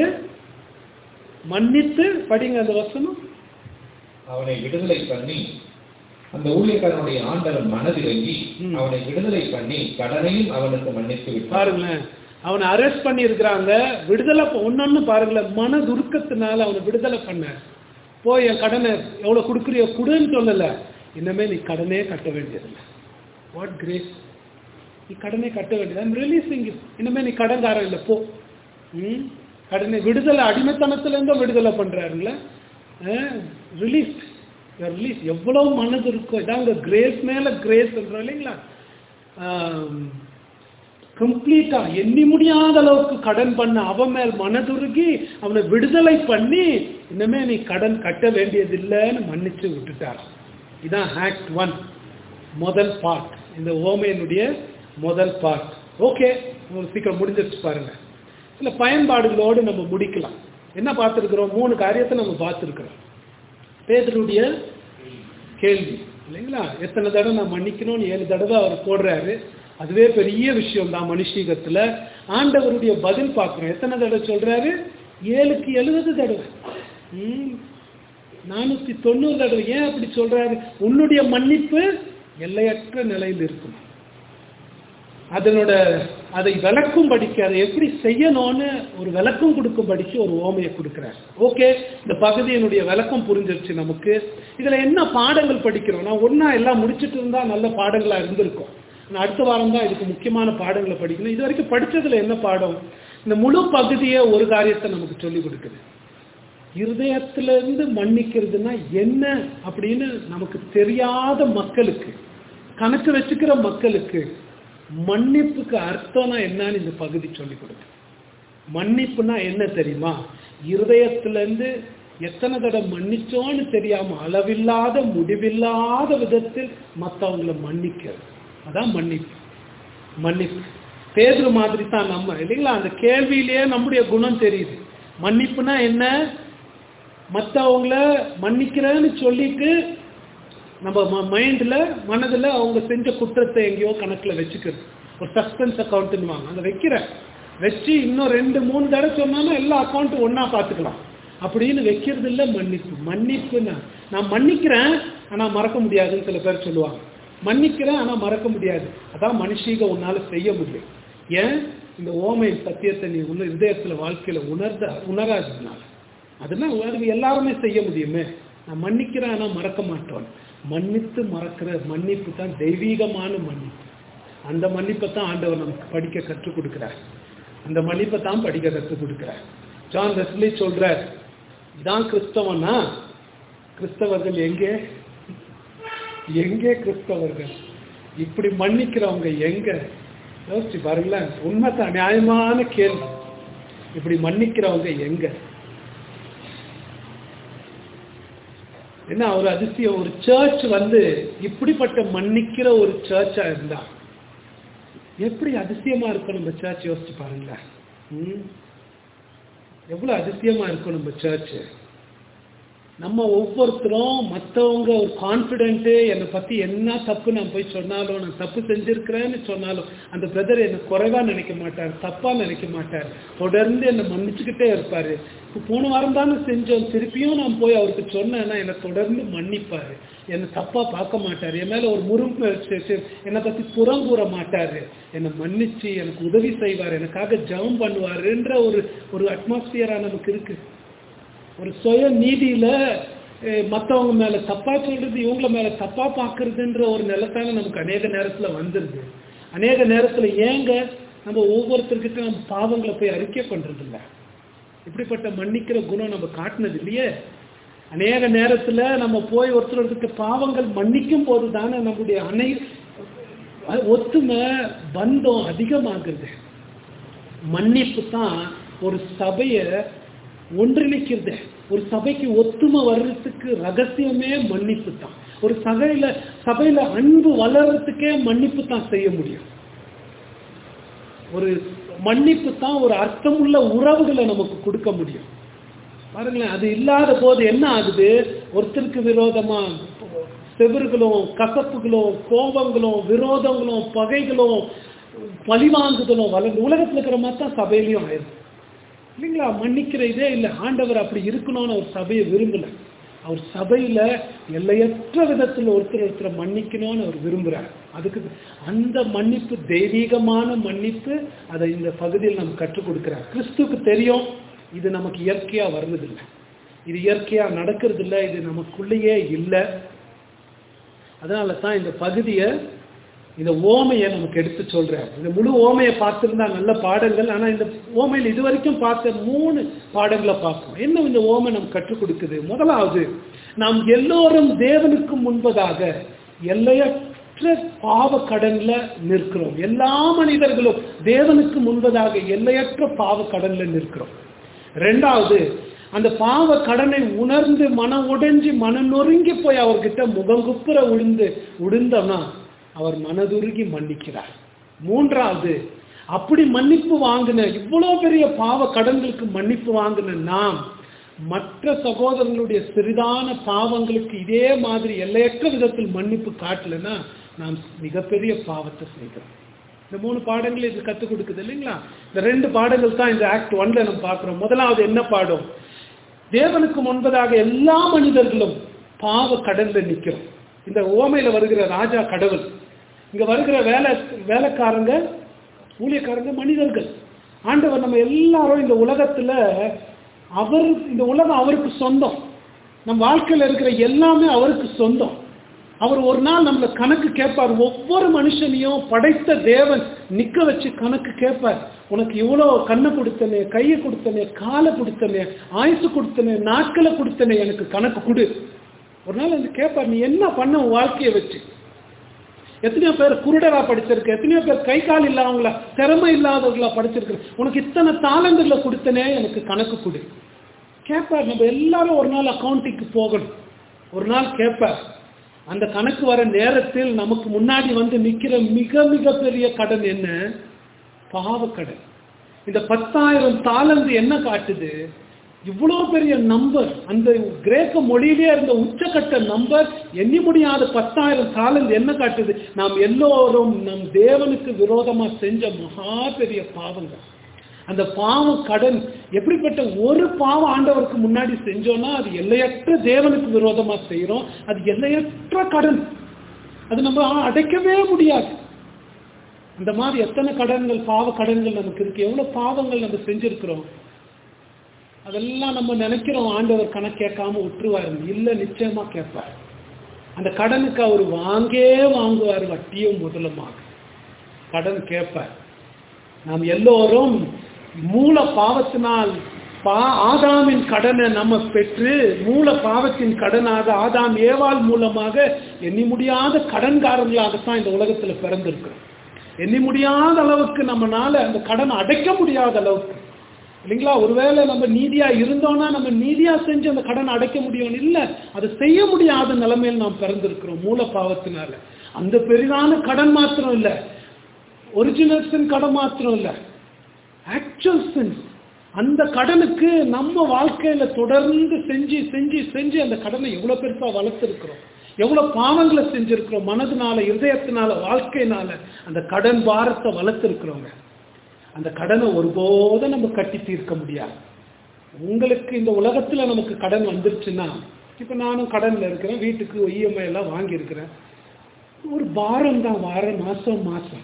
மன்னித்து படிங்க அந்த வசனம் அவனை விடுதலை பண்ணி அந்த ஊழியக்காரனுடைய ஆண்டவன் மனதிறங்கி ம். அவனை விடுதலை பண்ணி கடனையும் அவனுக்கு மன்னித்து விட்டான் பாருங்களேன் அவனை அரெஸ்ட் பண்ணி இருக்கிறாங்க விடுதலை ஒன்னொன்னு பாருங்களேன் மனதுருக்கத்தினால அவனை விடுதலை பண்ண போய் என் கடனை எவ்வளவு கொடுக்குறியோ கொடுன்னு சொல்லல இன்னமே நீ கடனே கட்ட வேண்டியதில்லை வாட் கிரேஸ் நீ கடனே கட்ட வேண்டியது ஐம் ரிலீஸிங் இனிமே நீ கடன்காரன் இல்லை போ ம் கடனை விடுதலை அடிமைத்தனத்துல இருந்தும் விடுதலை பண்றாருங்களே ரிலீஸ் ரிலீஸ் எவ்வளவு மனது இருக்கோ இதாங்க கிரேஸ் மேல கிரேஸ் சொல்றோம் இல்லைங்களா கம்ப்ளீட்டா எண்ணி முடியாத அளவுக்கு கடன் பண்ண அவன் மேல் மனதுருகி அவனை விடுதலை பண்ணி இனிமே நீ கடன் கட்ட வேண்டியதில்லைன்னு மன்னிச்சு விட்டுட்டார் இதான் ஆக்ட் ஒன் முதல் பார்ட் இந்த ஓமையனுடைய முதல் பார்ட் ஓகே உங்களுக்கு சீக்கிரம் முடிஞ்சிருச்சு பாருங்க சில பயன்பாடுகளோடு நம்ம முடிக்கலாம் என்ன பார்த்துருக்குறோம் மூணு காரியத்தை நம்ம பார்த்துருக்குறோம் பேதருடைய கேள்வி இல்லைங்களா எத்தனை தடவை நான் மன்னிக்கணும்னு ஏழு தடவை அவர் போடுறாரு அதுவே பெரிய விஷயம் தான் மனுஷீகத்துல ஆண்டவருடைய பதில் பார்க்கிறோம் எத்தனை தடவை சொல்றாரு ஏழுக்கு எழுபது தடவை ம் நானூத்தி தொண்ணூறு தடவை ஏன் அப்படி சொல்றாரு உன்னுடைய மன்னிப்பு எல்லையற்ற நிலையில் இருக்கும் அதனோட அதை விளக்கும் படிக்க அதை எப்படி செய்யணும்னு ஒரு விளக்கம் கொடுக்கும் படிச்சு ஒரு ஓமையை கொடுக்குறார் ஓகே இந்த பகுதியினுடைய விளக்கம் புரிஞ்சிருச்சு நமக்கு இதுல என்ன பாடங்கள் படிக்கிறோம் நான் ஒண்ணா எல்லாம் முடிச்சிட்டு இருந்தா நல்ல பாடங்களா இருந்திருக்கும் நான் அடுத்த வாரம் தான் இதுக்கு முக்கியமான பாடங்களை படிக்கணும் இது வரைக்கும் படிச்சதுல என்ன பாடம் இந்த முழு பகுதியே ஒரு காரியத்தை நமக்கு சொல்லி கொடுக்குது இருதயத்திலிருந்து மன்னிக்கிறதுனா என்ன அப்படின்னு நமக்கு தெரியாத மக்களுக்கு கணக்கு வச்சுக்கிற மக்களுக்கு மன்னிப்புக்கு அர்த்தம்னா என்னன்னு இந்த பகுதி சொல்லி கொடுக்கு மன்னிப்புனா என்ன தெரியுமா இருதயத்திலிருந்து எத்தனை தடவை மன்னிச்சோன்னு தெரியாம அளவில்லாத முடிவில்லாத விதத்தில் மற்றவங்களை மன்னிக்கிறது அதான் மன்னிப்பு மன்னிப்பு பேதுரு மாதிரி தான் நம்ம இல்லைங்களா அந்த கேள்வியிலேயே நம்முடைய குணம் தெரியுது மன்னிப்புனா என்ன மற்றவங்கள மன்னிக்கிறேன்னு சொல்லிட்டு நம்ம மைண்டில் மனதில் அவங்க செஞ்ச குற்றத்தை எங்கேயோ கணக்கில் வச்சுக்கிறது ஒரு சஸ்பென்ஸ் அக்கௌண்ட்டுன்னு வாங்க அதை வைக்கிறேன் வச்சு இன்னும் ரெண்டு மூணு தடவை சொன்னாலும் எல்லா அக்கௌண்ட்டும் ஒன்றா பார்த்துக்கலாம் அப்படின்னு வைக்கிறது இல்லை மன்னிப்பு மன்னிப்புன்னா நான் மன்னிக்கிறேன் ஆனால் மறக்க முடியாதுன்னு சில பேர் சொல்லுவாங்க மன்னிக்கிறேன் ஆனால் மறக்க முடியாது அதான் மனுஷீக உன்னால் செய்ய முடியும் ஏன் இந்த ஓமை சத்தியத்தை நீ உள்ள இதயத்தில் வாழ்க்கையில் உணர்ந்த உணராததுனால அதெல்லாம் அது எல்லாருமே செய்ய முடியுமே நான் மன்னிக்கிறேன் ஆனால் மறக்க மாட்டோம் மன்னித்து மறக்கிற மன்னிப்பு தான் தெய்வீகமான மன்னிப்பு அந்த மன்னிப்பை தான் ஆண்டவர் நமக்கு படிக்க கற்றுக் கொடுக்கிறார் அந்த மன்னிப்பை தான் படிக்க கற்றுக் கொடுக்கிறார் ஜான் வெஸ்லி சொல்றார் இதான் கிறிஸ்தவனா கிறிஸ்தவர்கள் எங்கே எங்கே கிறிஸ்தவர்கள் இப்படி மன்னிக்கிறவங்க எங்க யோசிச்சு பாருங்களேன் உண்மைதான் நியாயமான கேள்வி இப்படி மன்னிக்கிறவங்க எங்க என்ன ஒரு அதிசயம் ஒரு சர்ச் வந்து இப்படிப்பட்ட மன்னிக்கிற ஒரு சர்ச்சா இருந்தா எப்படி அதிசயமா இருக்கும் நம்ம சர்ச் யோசிச்சு பாருங்களேன் ம்? எவ்வளவு அதிசயமா இருக்கும் நம்ம சர்ச் நம்ம ஒவ்வொருத்தரும் மற்றவங்க ஒரு கான்ஃபிடென்ட்டு என்னை பற்றி என்ன தப்பு நான் போய் சொன்னாலும் நான் தப்பு செஞ்சிருக்கிறேன்னு சொன்னாலும் அந்த பிரதர் என்னை குறைவா நினைக்க மாட்டார் தப்பா நினைக்க மாட்டார் தொடர்ந்து என்னை மன்னிச்சுக்கிட்டே இருப்பார் இப்போ போன வாரம் தானே செஞ்சோம் திருப்பியும் நான் போய் அவருக்கு சொன்னேன்னா என்னை தொடர்ந்து மன்னிப்பார் என்னை தப்பா பார்க்க மாட்டார் என் மேலே ஒரு முறுப்பு வச்சு என்னை பற்றி புறம் கூற மாட்டார் என்னை மன்னிச்சு எனக்கு உதவி செய்வார் எனக்காக ஜெபம் பண்ணுவாருன்ற ஒரு ஒரு அட்மாஸ்பியரா நமக்கு இருக்கு ஒரு சுய நீதியில அஹ், மத்தவங்க மேல தப்பா சொல்றது இவங்கள மேல தப்பா பார்க்கறதுன்ற ஒரு நிலத்தான நமக்கு அநேக நேரத்துல வந்துருது அநேக நேரத்துல ஏங்க நம்ம ஒவ்வொருத்தர்கிட்ட நம்ம பாவங்களை போய் அறிக்கை பண்றது இல்ல இப்படிப்பட்ட மன்னிக்கிற குணம் நம்ம காட்டினது இல்லையே அநேக நேரத்துல நம்ம போய் ஒருத்தர் ஒருத்தருக்கு பாவங்கள் மன்னிக்கும் போது தானே நம்முடைய அனை ஒத்துமை பந்தம் அதிகமாகுது மன்னிப்பு தான் ஒரு சபையை ஒன்றிணைக்கிறது ஒரு சபைக்கு ஒத்துமை வர்றதுக்கு ரகசியமே மன்னிப்பு தான் ஒரு சபையில சபையில அன்பு வளர்றதுக்கே மன்னிப்பு தான் செய்ய முடியும் ஒரு மன்னிப்பு தான் ஒரு அர்த்தமுள்ள உறவுகளை நமக்கு கொடுக்க முடியும் பாருங்களேன் அது இல்லாத போது என்ன ஆகுது ஒருத்தருக்கு விரோதமா செவர்களும் கசப்புகளும் கோபங்களும் விரோதங்களும் பகைகளும் பழிவாங்குதலும் வளர்ந்து உலகத்துல இருக்கிற மாதிரி தான் சபையிலையும் ஆயிருக்கு இல்லைங்களா மன்னிக்கிற இதே இல்லை ஆண்டவர் அப்படி இருக்கணும்னு அவர் சபையை விரும்பல அவர் சபையில எல்லையற்ற விதத்தில் ஒருத்தர் ஒருத்தர் மன்னிக்கணும்னு அவர் விரும்புறார் அதுக்கு அந்த மன்னிப்பு தெய்வீகமான மன்னிப்பு அதை இந்த பகுதியில் நம்ம கற்றுக் கொடுக்கிறார் கிறிஸ்துக்கு தெரியும் இது நமக்கு இயற்கையா வர்றதில்லை இது இயற்கையா நடக்கிறது இல்லை இது நமக்குள்ளேயே இல்லை அதனால தான் இந்த பகுதியை இந்த ஓமையை நமக்கு எடுத்து சொல்றார் இந்த முழு ஓமையை பார்த்திருந்தா நல்ல பாடங்கள் ஆனா இந்த ஓமையில் இதுவரைக்கும் பார்த்த மூணு பாடங்களை பார்ப்போம் என்ன இந்த ஓமை நமக்கு கற்றுக் கொடுக்குது முதலாவது நாம் எல்லோரும் தேவனுக்கு முன்பதாக எல்லையற்ற பாவ கடன்ல நிற்கிறோம் எல்லா மனிதர்களும் தேவனுக்கு முன்பதாக எல்லையற்ற பாவ கடன்ல நிற்கிறோம் ரெண்டாவது அந்த பாவ கடனை உணர்ந்து மனம் உடைஞ்சு மனம் நொறுங்கி போய் அவர்கிட்ட முகங்குப்புற உளுந்து உளுந்தோம்னா அவர் மனதுருகி மன்னிக்கிறார் மூன்றாவது அப்படி மன்னிப்பு வாங்கின இவ்வளோ பெரிய பாவ கடன்களுக்கு மன்னிப்பு வாங்கின நாம் மற்ற சகோதரர்களுடைய சிறிதான பாவங்களுக்கு இதே மாதிரி எல்லையற்ற விதத்தில் மன்னிப்பு காட்டலைன்னா நாம் மிகப்பெரிய பாவத்தை செய்கிறோம் இந்த மூணு பாடங்கள் இது கற்றுக் கொடுக்குது இல்லைங்களா இந்த ரெண்டு பாடங்கள் தான் இந்த ஆக்ட் ஒன்ல நம்ம பார்க்குறோம் முதலாவது என்ன பாடம் தேவனுக்கு முன்பதாக எல்லா மனிதர்களும் பாவ கடல்ல நிற்கிறோம் இந்த ஓமையில வருகிற ராஜா கடவுள் இங்க வருகிற வேலை வேலைக்காரங்க ஊழியக்காரங்க மனிதர்கள் ஆண்டவர் நம்ம எல்லாரும் இந்த உலகத்துல அவர் இந்த உலகம் அவருக்கு சொந்தம் நம்ம வாழ்க்கையில இருக்கிற எல்லாமே அவருக்கு சொந்தம் அவர் ஒரு நாள் நம்மள கணக்கு கேட்பார் ஒவ்வொரு மனுஷனையும் படைத்த தேவன் நிக்க வச்சு கணக்கு கேட்பார் உனக்கு இவ்வளோ கண்ணை கொடுத்தனே கையை கொடுத்தனே காலை கொடுத்தனே ஆயுசு கொடுத்தனே நாட்களை கொடுத்தனே எனக்கு கணக்கு கொடு ஒரு நாள் வந்து கேட்பார் நீ என்ன பண்ண உன் வாழ்க்கையை வச்சு எத்தனையோ பேர் குருடரா படிச்சிருக்கு எத்தனையோ பேர் கை கால் இல்லாதவங்களா திறமை இல்லாதவங்களா படிச்சிருக்கு உனக்கு இத்தனை தாளந்துல கொடுத்தனே எனக்கு கணக்கு கொடு கேட்பார் நம்ம எல்லாரும் ஒரு நாள் அக்கௌண்டிங்க்கு போகணும் ஒரு நாள் கேட்பார் அந்த கணக்கு வர நேரத்தில் நமக்கு முன்னாடி வந்து நிக்கிற மிக மிக பெரிய கடன் என்ன பாவக்கடன் இந்த பத்தாயிரம் தாளந்து என்ன காட்டுது இவ்வளோ பெரிய நம்பர் அந்த கிரேக்க மொழியிலே இருந்த உச்சக்கட்ட நம்பர் எண்ணி முடியாத பத்தாயிரம் தாளந்து என்ன காட்டுது நாம் எல்லோரும் நம் தேவனுக்கு விரோதமா செஞ்ச மகா பெரிய பாவங்கள் அந்த பாவம் கடன் எப்படிப்பட்ட ஒரு பாவம் ஆண்டவருக்கு முன்னாடி செஞ்சோம்னா அது எல்லையற்ற தேவனுக்கு விரோதமா செய்யறோம் அது எல்லையற்ற கடன் அது நம்ம அடைக்கவே முடியாது அந்த மாதிரி எத்தனை கடன்கள் பாவ கடன்கள் நமக்கு இருக்கு எவ்வளவு பாவங்கள் நம்ம செஞ்சிருக்கிறோம் அதெல்லாம் நம்ம நினைக்கிறோம் ஆண்டவர் கணக்கு கேட்காம விட்டுருவாரு இல்ல நிச்சயமா கேட்பார் அந்த கடனுக்கு அவர் வாங்கே வாங்குவார் வட்டியும் முதலுமாக கடன் கேட்பார் நாம் எல்லோரும் மூல பாவத்தினால் பா ஆதாமின் கடனை நம்ம பெற்று மூல பாவத்தின் கடனாக ஆதாம் ஏவாள் மூலமாக எண்ணி முடியாத கடன்காரங்களாகத்தான் இந்த உலகத்துல பிறந்திருக்கிறோம் எண்ணி முடியாத அளவுக்கு நம்மனால அந்த கடனை அடைக்க முடியாத அளவுக்கு இல்லைங்களா ஒருவேளை நம்ம நீதியா இருந்தோம்னா நம்ம நீதியா செஞ்சு அந்த கடன் அடைக்க முடியும் இல்ல அது செய்ய முடியாத நிலைமையில் நாம் பிறந்திருக்கிறோம் மூல பாவத்தினால அந்த பெரிதான கடன் மாத்திரம் இல்ல ஒரிஜினல் சின் கடன் மாத்திரம் இல்ல ஆக்சுவல் சின்ஸ் அந்த கடனுக்கு நம்ம வாழ்க்கையில தொடர்ந்து செஞ்சு செஞ்சு செஞ்சு அந்த கடனை எவ்வளவு பெருசா வளர்த்துருக்கிறோம் எவ்வளவு பாவங்களை செஞ்சிருக்கிறோம் மனதுனால இதயத்தினால வாழ்க்கையினால அந்த கடன் பாரத்தை வளர்த்துருக்கிறோங்க அந்த கடனை ஒருபோதும் நம்ம கட்டி தீர்க்க முடியாது உங்களுக்கு இந்த உலகத்துல நமக்கு கடன் வந்துருச்சுன்னா இப்ப நானும் கடன்ல இருக்கிறேன் வீட்டுக்கு இஎம்ஐ எல்லாம் வாங்கியிருக்கிறேன் ஒரு பாரம் தான் வார மாசம் மாசம்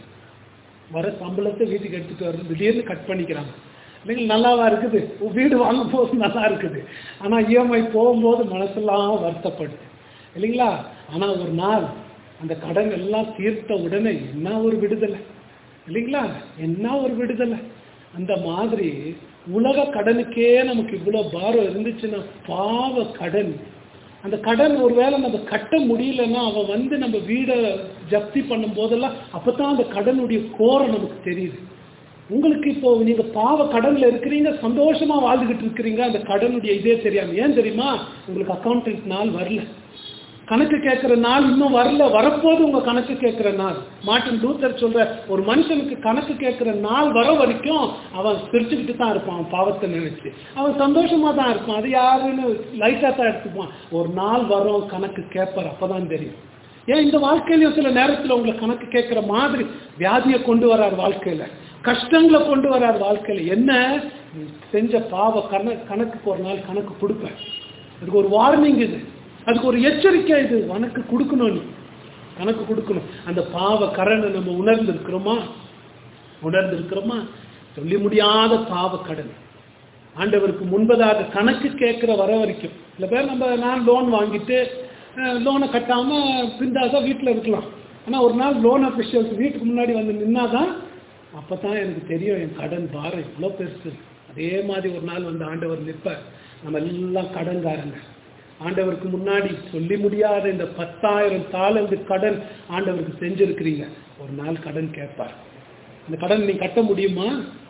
வர சம்பளத்தை வீட்டுக்கு எடுத்துட்டு வர்றது திடீர்னு கட் பண்ணிக்கிறாங்க இல்லைங்களா நல்லாவா இருக்குது வீடு வாங்கும் போது நல்லா இருக்குது ஆனா இஎம்ஐ போகும்போது மனசெல்லாம் வருத்தப்படுது இல்லைங்களா ஆனா ஒரு நாள் அந்த கடன் எல்லாம் தீர்த்த உடனே என்ன ஒரு விடுதலை இல்லைங்களா என்ன ஒரு விடுதலை அந்த மாதிரி உலக கடனுக்கே நமக்கு இவ்வளவு பாரம் இருந்துச்சுன்னா பாவ கடன் அந்த கடன் ஒருவேளை நம்ம கட்ட முடியலன்னா அவன் வந்து நம்ம வீடை ஜப்தி பண்ணும் போதெல்லாம் அப்பதான் அந்த கடனுடைய கோரம் நமக்கு தெரியுது உங்களுக்கு இப்போ நீங்க பாவ கடன்ல இருக்கிறீங்க சந்தோஷமா வாழ்ந்துகிட்டு இருக்கிறீங்க அந்த கடனுடைய இதே தெரியாம ஏன் தெரியுமா உங்களுக்கு அக்கௌண்டன்ட் நாள் வரல கணக்கு கேட்கிற நாள் இன்னும் வரல வரப்போது உங்க கணக்கு கேட்கிற நாள் மார்ட்டின் லூத்தர் சொல்ற ஒரு மனுஷனுக்கு கணக்கு கேட்கிற நாள் வர வரைக்கும் அவன் சிரிச்சுக்கிட்டு தான் இருப்பான் அவன் பாவத்தை நினைச்சு அவன் சந்தோஷமா தான் இருப்பான் அது யாருன்னு லைட்டா தான் எடுத்துப்பான் ஒரு நாள் வரும் கணக்கு கேட்பார் அப்பதான் தெரியும் ஏன் இந்த வாழ்க்கையிலயும் சில நேரத்துல உங்களை கணக்கு கேட்கிற மாதிரி வியாதியை கொண்டு வரார் வாழ்க்கையில கஷ்டங்களை கொண்டு வரார் வாழ்க்கையில என்ன நீ செஞ்ச பாவ கணக்கு கணக்குக்கு ஒரு நாள் கணக்கு கொடுப்பேன் அதுக்கு ஒரு வார்னிங் இது அதுக்கு ஒரு எச்சரிக்கை இது உனக்கு கொடுக்கணும் நீ கணக்கு கொடுக்கணும் அந்த பாவ கரனை நம்ம உணர்ந்து இருக்கிறோமா உணர்ந்து இருக்கிறோமா சொல்லி முடியாத பாவ கடன் ஆண்டவருக்கு முன்பதாக கணக்கு கேட்கிற வர வரைக்கும் சில பேர் நம்ம நான் லோன் வாங்கிட்டு லோனை கட்டாம பிந்தாக வீட்டில் இருக்கலாம் ஆனால் ஒரு நாள் லோன் அஃபிஷியல்ஸ் வீட்டுக்கு முன்னாடி வந்து நின்னாதான் அப்பதான் எனக்கு தெரியும் என் கடன் பாரம் இவ்வளோ பெருசு அதே மாதிரி ஒரு நாள் வந்து ஆண்டவர் நிற்பார் நம்ம எல்லாம் கடன்காரங்க ஆண்டவருக்கு முன்னாடி சொல்லி முடியாத இந்த பத்தாயிரம் தாளந்து கடன் ஆண்டவருக்கு செஞ்சிருக்கிறீங்க ஒரு நாள் கடன் கேட்பார் அந்த கடன் நீ கட்ட முடியுமா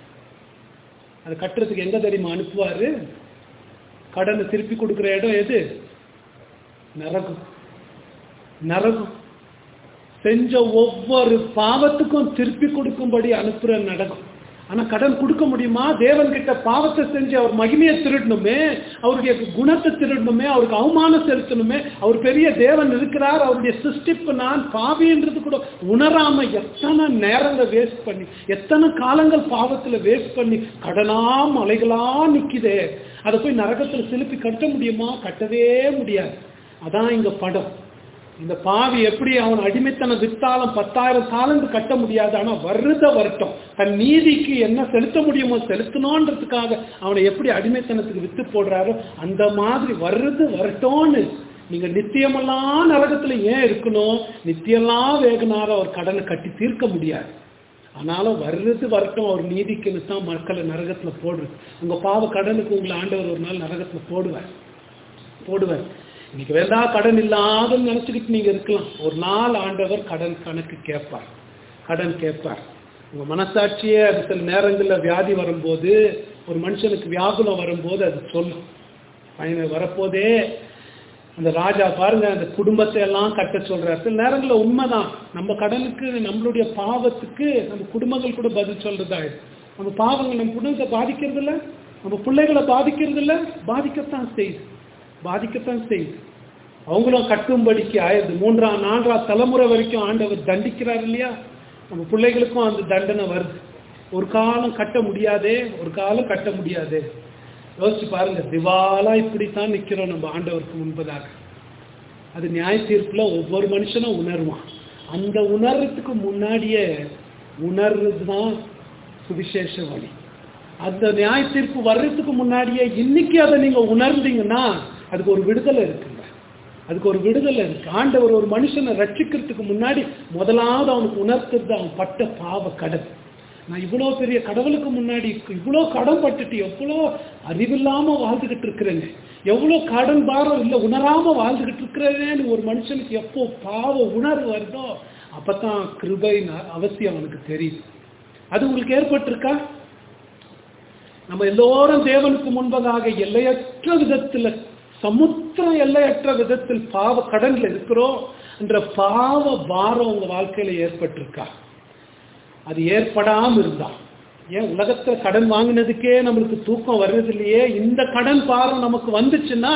அது கட்டுறதுக்கு எங்க தெரியுமா அனுப்புவாரு கடனை திருப்பி கொடுக்குற இடம் எது நரகம் நரகம் செஞ்ச ஒவ்வொரு பாவத்துக்கும் திருப்பி கொடுக்கும்படி அனுப்புற நடக்கும் ஆனா கடன் கொடுக்க முடியுமா தேவன் கிட்ட பாவத்தை செஞ்சு அவர் மகிமையை திருடணுமே அவருடைய குணத்தை திருடணுமே அவருக்கு அவமானம் செலுத்தணுமே அவர் பெரிய தேவன் இருக்கிறார் அவருடைய சிருஷ்டிப்பு நான் பாவின்றது கூட உணராம எத்தனை நேரங்கள் வேஸ்ட் பண்ணி எத்தனை காலங்கள் பாவத்துல வேஸ்ட் பண்ணி கடனா மலைகளா நிக்குதே அதை போய் நரகத்துல சிலுப்பி கட்ட முடியுமா கட்டவே முடியாது அதான் இங்க படம் இந்த பாவி எப்படி அவன் அடிமைத்தனம் வித்தாலும் பத்தாயிரம் தாளந்து கட்ட முடியாது ஆனா வருத வரட்டும் தன் நீதிக்கு என்ன செலுத்த முடியுமோ செலுத்தணுன்றதுக்காக அவனை எப்படி அடிமைத்தனத்துக்கு வித்து போடுறாரோ அந்த மாதிரி வருது வரட்டும்னு நீங்க நித்தியமெல்லாம் நரகத்துல ஏன் இருக்கணும் நித்தியெல்லாம் வேகனார அவர் கடனை கட்டி தீர்க்க முடியாது ஆனாலும் வருது வரட்டும் அவர் நீதிக்குன்னு தான் மக்களை நரகத்துல போடுறது உங்க பாவ கடனுக்கு உங்களை ஆண்டவர் ஒரு நாள் நரகத்துல போடுவார் போடுவார் இன்னைக்கு வேண்டா கடன் இல்லாதன்னு நினைச்சுக்கிட்டு நீங்க இருக்கலாம் ஒரு நாள் ஆண்டவர் கடன் கணக்கு கேட்பார் கடன் கேட்பார் உங்க மனசாட்சியே அது சில நேரங்கள்ல வியாதி வரும்போது ஒரு மனுஷனுக்கு வியாகுலம் வரும்போது அது சொல்லும் பையனை வரப்போதே அந்த ராஜா பாருங்க அந்த குடும்பத்தை எல்லாம் கட்ட சொல்றாரு சில நேரங்களில் உண்மைதான் நம்ம கடனுக்கு நம்மளுடைய பாவத்துக்கு நம்ம குடும்பங்கள் கூட பதில் சொல்றதா இருக்கு. நம்ம பாவங்கள் நம்ம குடும்பத்தை பாதிக்கிறது இல்ல நம்ம பிள்ளைகளை பாதிக்கிறது இல்ல பாதிக்கத்தான் செய்யுது பாதிக்கத்தான் செய்யுது அவங்களும் கட்டும்படிக்கு ஆயிடுது மூன்றாம் நான்காம் தலைமுறை வரைக்கும் ஆண்டவர் தண்டிக்கிறார் இல்லையா நம்ம பிள்ளைகளுக்கும் அந்த தண்டனை வருது ஒரு காலம் கட்ட முடியாதே ஒரு காலம் கட்ட முடியாதே யோசிச்சு பாருங்க திவாலா இப்படித்தான் நிக்கிறோம் நம்ம ஆண்டவருக்கு முன்பதாக அது நியாய தீர்ப்புல ஒவ்வொரு மனுஷனும் உணர்வான் அந்த உணர்றதுக்கு முன்னாடியே உணர்றது தான் சுவிசேஷ வழி அந்த நியாய தீர்ப்பு வர்றதுக்கு முன்னாடியே இன்னைக்கு அதை நீங்க உணர்ந்தீங்கன்னா அதுக்கு ஒரு விடுதலை இருக்குங்க அதுக்கு ஒரு விடுதலை இருக்கு ஆண்டவர் ஒரு மனுஷனை ரட்சிக்கிறதுக்கு முன்னாடி முதலாவது அவனுக்கு உணர்த்துறது அவன் பட்ட பாவ கடன் நான் இவ்வளோ பெரிய கடவுளுக்கு முன்னாடி இவ்வளோ கடன் பட்டுட்டு எவ்வளோ அறிவில்லாம வாழ்ந்துகிட்டு இருக்கிறேங்க எவ்வளோ கடன் பாரம் இல்லை உணராம வாழ்ந்துகிட்டு இருக்கிறேன்னு ஒரு மனுஷனுக்கு எப்போ பாவ உணர்வு வருதோ அப்பதான் கிருபை அவசியம் அவனுக்கு தெரியுது அது உங்களுக்கு ஏற்பட்டிருக்கா நம்ம எல்லோரும் தேவனுக்கு முன்பதாக எல்லையற்ற விதத்துல சமுத்திரம் எல்லையற்ற விதத்தில் பாவ கடன்ல இருக்கிறோம் என்ற பாவ பாரம் உங்க வாழ்க்கையில ஏற்பட்டிருக்கா அது ஏற்படாம இருந்தா ஏன் உலகத்துல கடன் வாங்கினதுக்கே நம்மளுக்கு தூக்கம் வர்றது இல்லையே இந்த கடன் பாரம் நமக்கு வந்துச்சுன்னா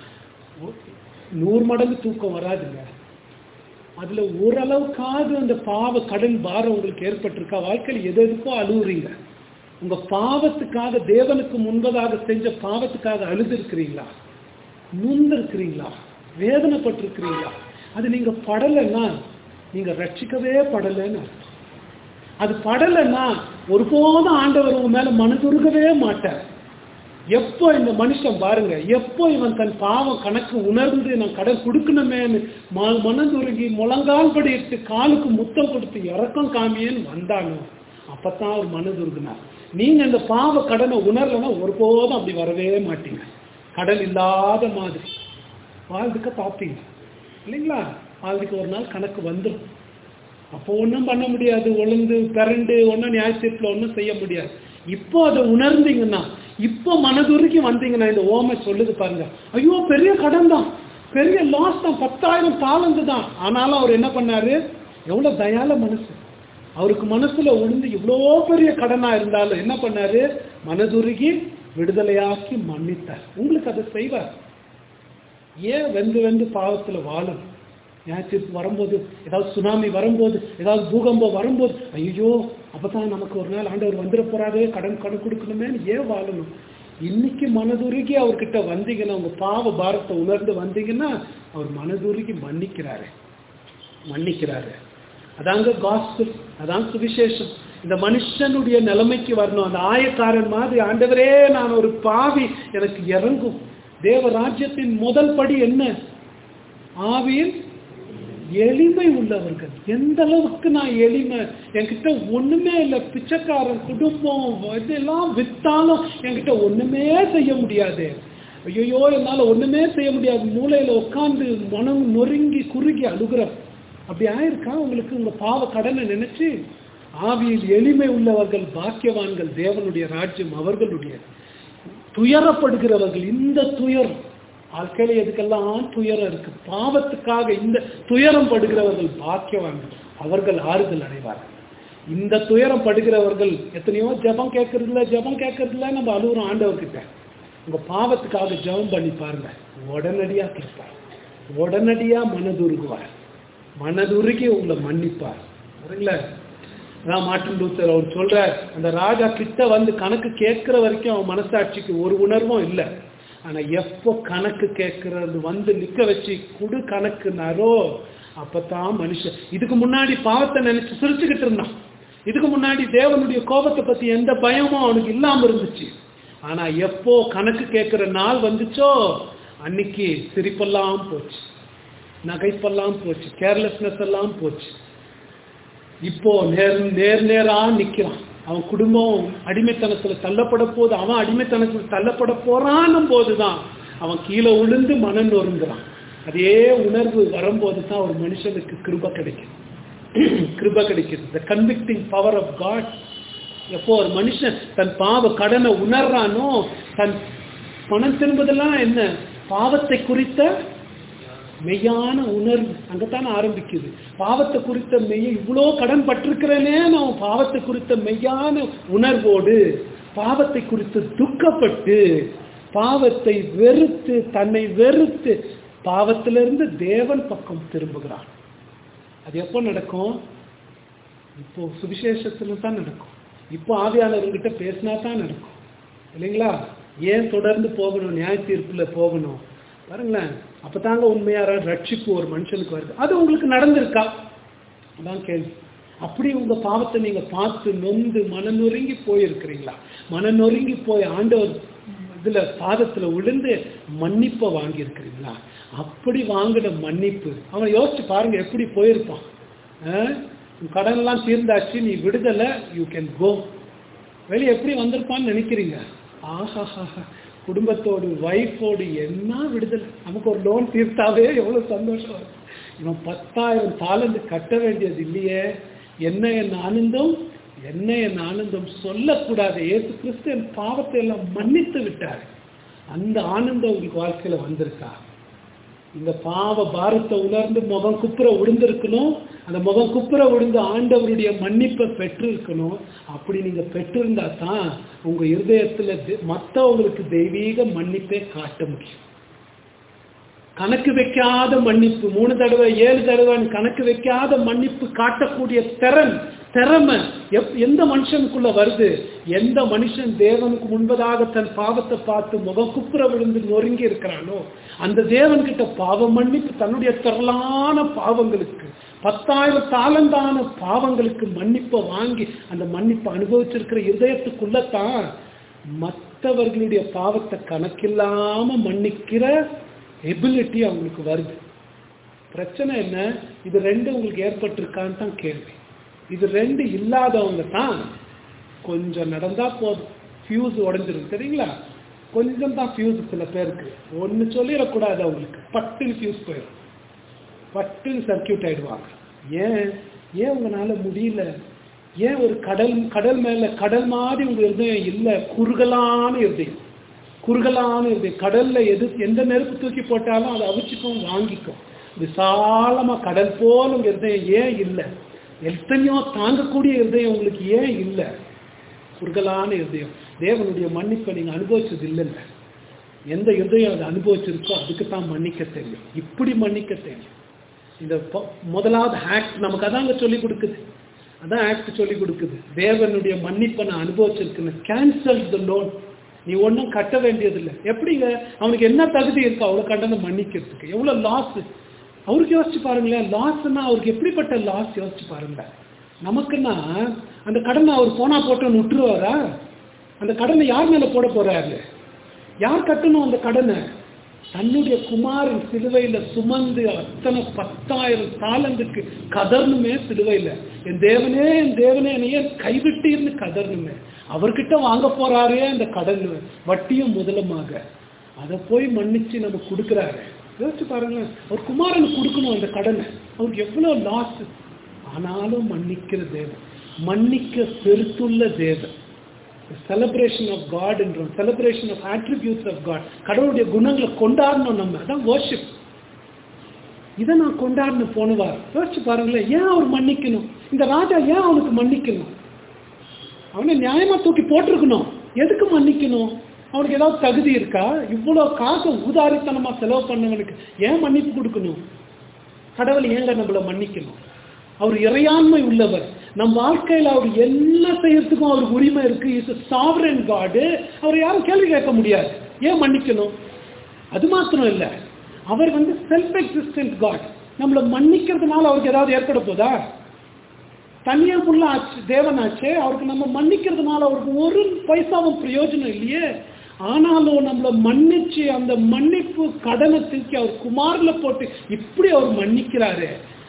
நூறு மடங்கு தூக்கம் வராதுங்க அதுல ஓரளவுக்காவது அந்த பாவ கடன் பாரம் உங்களுக்கு ஏற்பட்டிருக்கா வாழ்க்கையில் எது எதுக்கோ அழுகுறீங்க உங்க பாவத்துக்காக தேவனுக்கு முன்பதாக செஞ்ச பாவத்துக்காக அழுது இருக்கிறீங்களா நுந்திருக்கிறீங்களா வேதனைப்பட்டிருக்கிறீங்களா அது நீங்க படலைன்னா நீங்க ரட்சிக்கவே படலைன்னு அர்த்தம் அது படலைன்னா ஒருபோதும் ஆண்டவர் உங்க மேல மனதுருகவே மாட்டார் எப்போ இந்த மனுஷன் பாருங்க எப்போ இவன் தன் பாவம் கணக்கு உணர்ந்து நான் கடன் கொடுக்கணுமேன்னு ம- மனதுருகி முழங்கால் படி இட்டு காலுக்கு முத்தம் கொடுத்து இறக்கம் காமியேன்னு வந்தானோ அப்பதான் அவர் மனதுருகினார் நீங்க இந்த பாவ கடனை உணரலைன்னா ஒருபோதும் அப்படி வரவே மாட்டீங்க கடன் இல்லாத மாதிரி வாழ்ந்துக்க பார்ப்பீங்க இல்லைங்களா வாழ்ந்துக்கு ஒரு நாள் கணக்கு வந்துடும் அப்போ ஒன்றும் பண்ண முடியாது ஒழுங்கு பிறண்டு ஒன்றும் நியாயத்தீர்ப்பில் ஒன்றும் செய்ய முடியாது இப்போ அதை உணர்ந்தீங்கன்னா இப்போ மனதுருக்கி வந்தீங்கன்னா இந்த ஓமை சொல்லுது பாருங்க ஐயோ பெரிய கடன் தான் பெரிய லாஸ் தான் பத்தாயிரம் தாளந்து தான் ஆனாலும் அவர் என்ன பண்ணாரு எவ்வளவு தயால மனசு அவருக்கு மனசுல உளுந்து இவ்வளோ பெரிய கடனா இருந்தாலும் என்ன பண்ணாரு மனதுருகி விடுதலையாக்கி மன்னித்தார் உங்களுக்கு அதை செய்வார் ஏன் வெந்து வெந்து பாவத்துல வாழும் ஞாயிற்று வரும்போது ஏதாவது சுனாமி வரும்போது ஏதாவது பூகம்பம் வரும்போது ஐயோ அப்பதான் நமக்கு ஒரு நாள் ஆண்டவர் வந்துட போறாரு கடன் கடன் கொடுக்கணுமே ஏன் வாழணும் இன்னைக்கு மனதுருகி அவர்கிட்ட வந்தீங்கன்னா உங்க பாவ பாரத்தை உணர்ந்து வந்தீங்கன்னா அவர் மனதுருகி மன்னிக்கிறாரு மன்னிக்கிறாரு அதாங்க காஸ்பிள் அதான் சுவிசேஷம் இந்த மனுஷனுடைய நிலைமைக்கு வரணும் அந்த ஆயக்காரன் மாதிரி ஆண்டவரே நான் ஒரு பாவி எனக்கு இறங்கும் தேவ ராஜ்யத்தின் முதல் படி என்ன ஆவியில் எளிமை உள்ளவர்கள் எந்த அளவுக்கு நான் எளிமை என்கிட்ட ஒண்ணுமே இல்லை பிச்சைக்காரன் குடும்பம் இதெல்லாம் வித்தாலும் என்கிட்ட ஒண்ணுமே செய்ய முடியாது ஐயோ என்னால ஒண்ணுமே செய்ய முடியாது மூளையில உட்கார்ந்து மனம் நொறுங்கி குறுகி அழுகுற அப்படி ஆயிருக்கா உங்களுக்கு உங்க பாவ கடனை நினைச்சு ஆவியில் எளிமை உள்ளவர்கள் பாக்கியவான்கள் தேவனுடைய ராஜ்யம் அவர்களுடைய துயரப்படுகிறவர்கள் இந்த துயரம் வாழ்க்கையில எதுக்கெல்லாம் துயரம் இருக்கு பாவத்துக்காக இந்த துயரம் படுகிறவர்கள் பாக்கியவான்கள் அவர்கள் ஆறுதல் அடைவார்கள் இந்த துயரம் படுகிறவர்கள் எத்தனையோ ஜெபம் கேட்கறது இல்ல ஜெபம் கேட்கறது இல்ல நம்ம அழுகுறோம் ஆண்டவர்கிட்ட உங்க பாவத்துக்காக ஜெபம் பண்ணி பாருங்க உடனடியா கேட்பார் உடனடியா மனதுருகுவார் மனதுருகி உங்களை மன்னிப்பார் சரிங்களா அதான் மார்ட்டின் லூத்தர் அவர் சொல்றார் அந்த ராஜா கிட்ட வந்து கணக்கு கேட்கிற வரைக்கும் அவன் மனசாட்சிக்கு ஒரு உணர்வும் இல்லை ஆனா எப்போ கணக்கு கேட்கறது வந்து நிக்க வச்சு குடு கணக்குனாரோ அப்பதான் மனுஷன் இதுக்கு முன்னாடி பாவத்தை நினைச்சு சிரிச்சுக்கிட்டு இருந்தான் இதுக்கு முன்னாடி தேவனுடைய கோபத்தை பத்தி எந்த பயமும் அவனுக்கு இல்லாம இருந்துச்சு ஆனா எப்போ கணக்கு கேட்கிற நாள் வந்துச்சோ அன்னைக்கு சிரிப்பெல்லாம் போச்சு நகைப்பெல்லாம் போச்சு கேர்லெஸ்னஸ் எல்லாம் போச்சு இப்போ நேர் நேர் நேரா நிக்கிறான் அவன் குடும்பம் அடிமைத்தனத்துல தள்ளப்பட போது அவன் அடிமைத்தனத்துல தள்ளப்பட போறான்னும் போதுதான் அவன் கீழே விழுந்து மனம் நொறுங்குறான் அதே உணர்வு வரும்போது தான் ஒரு மனுஷனுக்கு கிருப கிடைக்கும் கிருப கிடைக்குது the convicting power of God எப்போ ஒரு மனுஷன் தன் பாவ கடனை உணர்றானோ தன் பணம் திரும்புதெல்லாம் என்ன பாவத்தை குறித்த மெய்யான உணர்வு அங்கத்தானே ஆரம்பிக்குது பாவத்தை குறித்த மெய்ய இவ்வளோ கடன் பட்டிருக்கிறேனே நான் பாவத்தை குறித்த மெய்யான உணர்வோடு பாவத்தை குறித்து துக்கப்பட்டு பாவத்தை வெறுத்து தன்னை வெறுத்து பாவத்திலிருந்து தேவன் பக்கம் திரும்புகிறான் அது எப்போ நடக்கும் இப்போ சுவிசேஷத்துல தான் நடக்கும் இப்போ ஆவியாளர்கிட்ட பேசினா தான் நடக்கும் இல்லைங்களா ஏன் தொடர்ந்து போகணும் நியாய தீர்ப்புல போகணும் பாருங்களேன் அப்பதாங்க உண்மையான ரட்சிப்பு ஒரு மனுஷனுக்கு வருது அது உங்களுக்கு நடந்திருக்கா அதான் கேள்வி அப்படி உங்க பாவத்தை நீங்க பார்த்து நொந்து மனநொறுங்கி போயிருக்கிறீங்களா மனநொறுங்கி போய் ஆண்டவர் இதுல பாதத்துல விழுந்து மன்னிப்பை வாங்கி இருக்கிறீங்களா அப்படி வாங்கின மன்னிப்பு அவன் யோசிச்சு பாருங்க எப்படி போயிருப்பான் அஹ், உன் கடன் எல்லாம் தீர்ந்தாச்சு நீ விடுதலை யூ கேன் கோ வெளியே எப்படி வந்திருப்பான்னு நினைக்கிறீங்க ஆஹாஹா குடும்பத்தோடு ஒய்ஃபோடு என்ன விடுதலை நமக்கு ஒரு லோன் தீர்த்தாவே எவ்வளவு சந்தோஷம் வரும். இவன் பத்தாயிரம் தாளந்து கட்ட வேண்டியது இல்லையே என்ன என் ஆனந்தம் என்ன என் ஆனந்தம் சொல்லக்கூடாது ஏசு கிறிஸ்து என் பாவத்தை எல்லாம் மன்னித்து விட்டார் அந்த ஆனந்தம் உங்களுக்கு வாழ்க்கையில வந்திருக்கா இந்த பாவ பாரத்தை உணர்ந்து முகம் குப்புற விழுந்திருக்கணும் அந்த முகம் குப்புற விழுந்து ஆண்டவருடைய மன்னிப்பை பெற்று இருக்கணும் அப்படி நீங்க பெற்றிருந்தா தான் உங்க இருதயத்துல தெ- மத்தவங்களுக்கு தெய்வீக மன்னிப்பை காட்ட முடியும் கணக்கு வைக்காத மன்னிப்பு மூணு தடவை ஏழு தடவைன்னு கணக்கு வைக்காத மன்னிப்பு காட்டக்கூடிய திறன் திறமை எப்- எந்த மனுஷனுக்குள்ள வருது எந்த மனுஷன் தேவனுக்கு முன்பதாக தன் பாவத்தை பார்த்து முகம் குப்புற விழுந்து நொறுங்கி இருக்கிறானோ அந்த தேவன்கிட்ட பாவ மன்னிப்பு தன்னுடைய திரளான பாவங்களுக்கு பத்தாயிரம் தாளந்தான பாவங்களுக்கு மன்னிப்பை வாங்கி அந்த மன்னிப்பை அனுபவிச்சிருக்கிற இதயத்துக்குள்ளத்தான் மற்றவர்களுடைய பாவத்தை கணக்கில்லாம மன்னிக்கிற எபிலிட்டி அவங்களுக்கு வருது பிரச்சனை என்ன இது ரெண்டு உங்களுக்கு ஏற்பட்டிருக்கான்னு தான் கேள்வி இது ரெண்டு இல்லாதவங்க தான் கொஞ்சம் நடந்தா போதும் ஃபியூஸ் உடஞ்சிருக்கு தெரியுங்களா கொஞ்சம் தான் ஃபியூஸ் சில பேருக்கு ஒன்று சொல்லிடக்கூடாது அவங்களுக்கு பட்டுன்னு ஃபியூஸ் போயிடும் பட்டுன்னு சர்க்கியூட் ஆயிடுவாங்க ஏன் ஏன் உங்களால முடியல ஏன் ஒரு கடல் கடல் மேல கடல் மாதிரி உங்க இருதயம் இல்லை குறுகலான இருதயம் குறுகலான இருதயம் கடல்ல எது எந்த நெருப்பு தூக்கி போட்டாலும் அதை அவிச்சுக்கும் வாங்கிக்கும் விசாலமா கடல் போல உங்க இருதயம் ஏன் இல்லை எத்தனையோ தாங்கக்கூடிய இருதயம் உங்களுக்கு ஏன் இல்லை குறுகலான இருதயம் தேவனுடைய மன்னிப்பை நீங்க அனுபவிச்சது இல்லைல்ல எந்த இருதயம் அதை அனுபவிச்சிருக்கோ அதுக்கு தான் மன்னிக்க தெரியும் இப்படி மன்னிக்க தெரியும் இந்த ப- முதலாவது ஆக்ட் நமக்கு அதாங்க சொல்லி கொடுக்குது அதான் ஆக்ட் சொல்லி கொடுக்குது தேவனுடைய மன்னிப்பை நான் அனுபவிச்சிருக்கேன் கேன்சல் த லோன் நீ ஒன்றும் கட்ட வேண்டியதில்லை எப்படிங்க அவனுக்கு என்ன தகுதி இருக்கு அவ்வளோ கண்டனை மன்னிக்கிறதுக்கு எவ்வளோ லாஸ் அவருக்கு யோசிச்சு பாருங்களேன் லாஸ்னா அவருக்கு எப்படிப்பட்ட லாஸ் யோசிச்சு பாருங்களேன் நமக்குன்னா அந்த கடனை அவர் போனா போட்டோன்னு விட்டுருவாரா அந்த கடனை யார் மேல போட போறாரு யார் கட்டணும் அந்த கடனை தன்னுடைய குமாரன் சிலுவையில சுமந்து அத்தனை பத்தாயிரம் தாளந்துக்கு கதர்னுமே சிலுவையில என் தேவனே என் தேவனே என்னையே கைவிட்டீர்னு கதர்னுமே அவர்கிட்ட வாங்க போறாரே அந்த கடன் வட்டியும் முதலுமாக அதை போய் மன்னிச்சு நம்ம கொடுக்குறாரு யோசிச்சு பாருங்களேன் அவர் குமாரனுக்கு கொடுக்கணும் அந்த கடனை அவருக்கு எவ்வளவு லாஸ் ஆனாலும் மன்னிக்கிற தேவன் மன்னிக்க பெருத்துள்ள தேவன் செலிப்ரேஷன் ஆஃப் காட் என்றோம் celebration of attributes of God கடவுளுடைய குணங்களை கொண்டாடணும் நம்ம அதான் worship இதை நான் கொண்டாடணும் போனவார் யோசிச்சு பாருங்களேன் ஏன் அவர் மன்னிக்கணும் இந்த ராஜா ஏன் அவனுக்கு மன்னிக்கணும் அவனை நியாயமா தூக்கி போட்டிருக்கணும் எதுக்கு மன்னிக்கணும் அவனுக்கு ஏதாவது தகுதி இருக்கா இவ்வளவு காசு ஊதாரித்தனமா செலவு பண்ணவனுக்கு ஏன் மன்னிப்பு கொடுக்கணும் கடவுள் ஏங்க நம்மள மன்னிக்கணும் அவர் இறையாண்மை உள்ளவர் நம் வாழ்க்கையில் அவர் என்ன செய்யறதுக்கும் அவருக்கு உரிமை இருக்கு இஸ் சாவரன் காடு அவர் யாரும் கேள்வி கேட்க முடியாது ஏன் மன்னிக்கணும் அது மாத்திரம் இல்லை அவர் வந்து செல்ஃப் எக்ஸிஸ்டன்ட் காட் நம்மளை மன்னிக்கிறதுனால அவருக்கு ஏதாவது ஏற்பட போதா தனியார் ஆச்சு தேவனாச்சே அவருக்கு நம்ம மன்னிக்கிறதுனால அவருக்கு ஒரு பைசாவும் பிரயோஜனம் இல்லையே ஆனாலும் நம்மளை மன்னிச்சு அந்த மன்னிப்பு கடனை தூக்கி அவர் குமார்ல போட்டு இப்படி அவர் மன்னிக்கிறாரு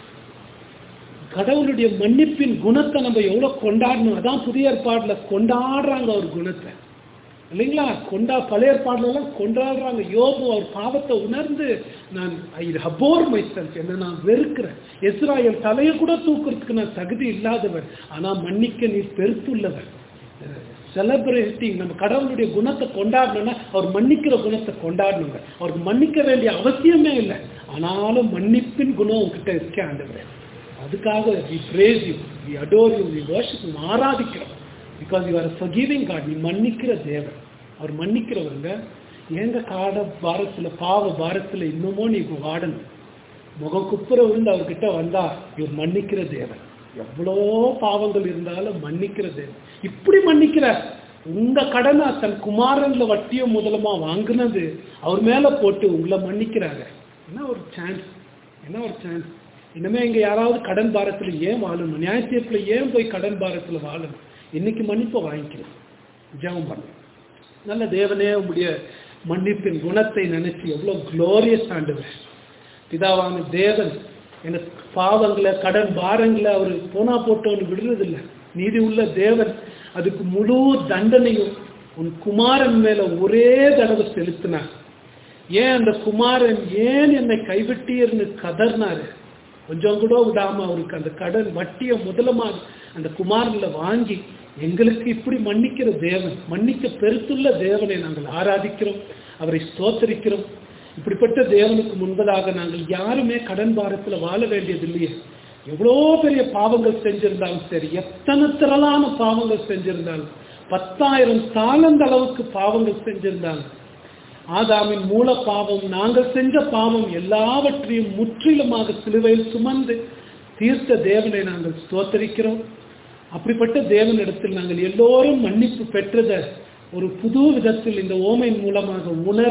கடவுளுடைய மன்னிப்பின் குணத்தை நம்ம எவ்வளவு கொண்டாடணும் அதான் புதிய ஏற்பாடுல கொண்டாடுறாங்க அவர் குணத்தை இல்லைங்களா கொண்டா பழைய ஏற்பாடுல எல்லாம் கொண்டாடுறாங்க யோபு அவர் பாவத்தை உணர்ந்து நான் இது ஹபோர் மைசெல்ஃப் என்ன நான் வெறுக்கிறேன் இஸ்ராயல் தலையை கூட தூக்குறதுக்கு நான் தகுதி இல்லாதவர் ஆனா மன்னிக்க நீ பெருத்துள்ளவர் செலிப்ரேட்டிங் நம்ம கடவுளுடைய குணத்தை கொண்டாடணும்னா அவர் மன்னிக்கிற குணத்தை கொண்டாடணுங்க அவருக்கு மன்னிக்க வேண்டிய அவசியமே இல்லை ஆனாலும் மன்னிப்பின் குணம் உங்ககிட்ட இருக்க ஆண்டவர் அதுக்காக we praise you we adore you we worship ஆராதிக்கிறோம் because you are forgiving God நீ மன்னிக்கிற தேவன் அவர் மன்னிக்கிறவங்க எங்க காட பாரத்துல பாவ பாரத்துல இன்னமும் நீ வாடணும் முகம் குப்புற விழுந்து அவர்கிட்ட வந்தா இவர் மன்னிக்கிற தேவன் எவ்வளோ பாவங்கள் இருந்தாலும் மன்னிக்கிற தேவன் இப்படி மன்னிக்கிறார் உங்க கடனை தன் குமாரன்ல வட்டியும் முதலமா வாங்கினது அவர் மேல போட்டு உங்களை மன்னிக்கிறாங்க என்ன ஒரு சான்ஸ் என்ன ஒரு சான்ஸ் இனிமே இங்க யாராவது கடன் பாரத்துல ஏன் வாழணும் நியாய தீர்ப்புல ஏன் போய் கடன் பாரத்துல வாழணும் இன்னைக்கு மன்னிப்பை வாங்கிக்கலாம் ஜெபம் பண்ணு நல்ல தேவனே உங்களுடைய மன்னிப்பின் குணத்தை நினைச்சு எவ்வளவு குளோரியஸ் ஆண்டவர் பிதாவான தேவன் எனக்கு பாவங்களை கடன் பாரங்களை அவர் போனா போட்டோன்னு விடுறதில்லை நீதி உள்ள தேவன் அதுக்கு முழு தண்டனையும் உன் குமாரன் மேல ஒரே தடவை செலுத்தினார் ஏன் அந்த குமாரன் ஏன் என்னை கைவிட்டீர்னு கதர்னாரு கொஞ்சம் கூட விடாம அவருக்கு அந்த கடன் வட்டியை முதலமா அந்த குமாரன்ல வாங்கி எங்களுக்கு இப்படி மன்னிக்கிற தேவன் மன்னிக்க பெருத்துள்ள தேவனை நாங்கள் ஆராதிக்கிறோம் அவரை ஸ்தோத்தரிக்கிறோம் இப்படிப்பட்ட தேவனுக்கு முன்பதாக நாங்கள் யாருமே கடன் பாரத்தில் வாழ வேண்டியது இல்லையே எவ்வளோ பெரிய பாவங்கள் செஞ்சிருந்தாலும் சரி எத்தனை திரளான பாவங்கள் செஞ்சிருந்தாலும் பத்தாயிரம் தாளந்த அளவுக்கு பாவங்கள் செஞ்சிருந்தாலும் ஆதாமின் மூல பாவம் நாங்கள் செஞ்ச பாவம் எல்லாவற்றையும் முற்றிலுமாக சிலுவையில் சுமந்து தீர்த்த தேவனை நாங்கள் ஸ்தோத்தரிக்கிறோம் அப்படிப்பட்ட தேவனிடத்தில் நாங்கள் எல்லோரும் மன்னிப்பு பெற்றத ஒரு புது விதத்தில் இந்த ஓமையின் மூலமாக உணர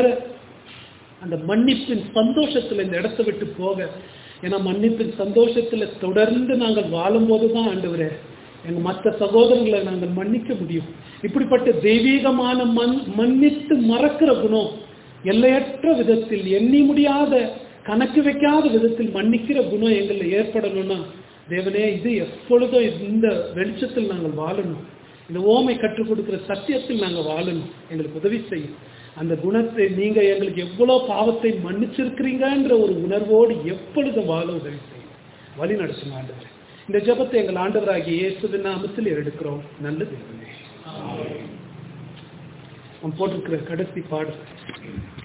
அந்த மன்னிப்பின் சந்தோஷத்தில் இந்த இடத்தை விட்டு போக ஏன்னா மன்னிப்பின் சந்தோஷத்தில் தொடர்ந்து நாங்கள் வாழும்போது தான் ஆண்டவரே எங்க மற்ற சகோதரர்களை நாங்கள் மன்னிக்க முடியும் இப்படிப்பட்ட தெய்வீகமான மண் மன்னித்து மறக்கிற குணம் எல்லையற்ற விதத்தில் எண்ணி முடியாத கணக்கு வைக்காத விதத்தில் மன்னிக்கிற குணம் எங்களில் ஏற்படணும்னா தேவனே இது எப்பொழுதும் இந்த வெளிச்சத்தில் நாங்கள் வாழணும் இந்த ஓமை கற்றுக் கொடுக்கிற சத்தியத்தில் நாங்கள் வாழணும் எங்களுக்கு உதவி செய்யும் அந்த குணத்தை நீங்க எங்களுக்கு எவ்வளவு பாவத்தை மன்னிச்சிருக்கிறீங்கன்ற ஒரு உணர்வோடு எப்பொழுதும் வாழ உதவி செய்யும் வழி நடத்தும் ஆண்டவர் இந்த ஜெபத்தை எங்கள் ஆண்டவராகிய இயேசுவின் நாமத்தில் எடுக்கிறோம் நல்ல தேவனே அவன் போட்டிருக்கிற கடைசி பாடல்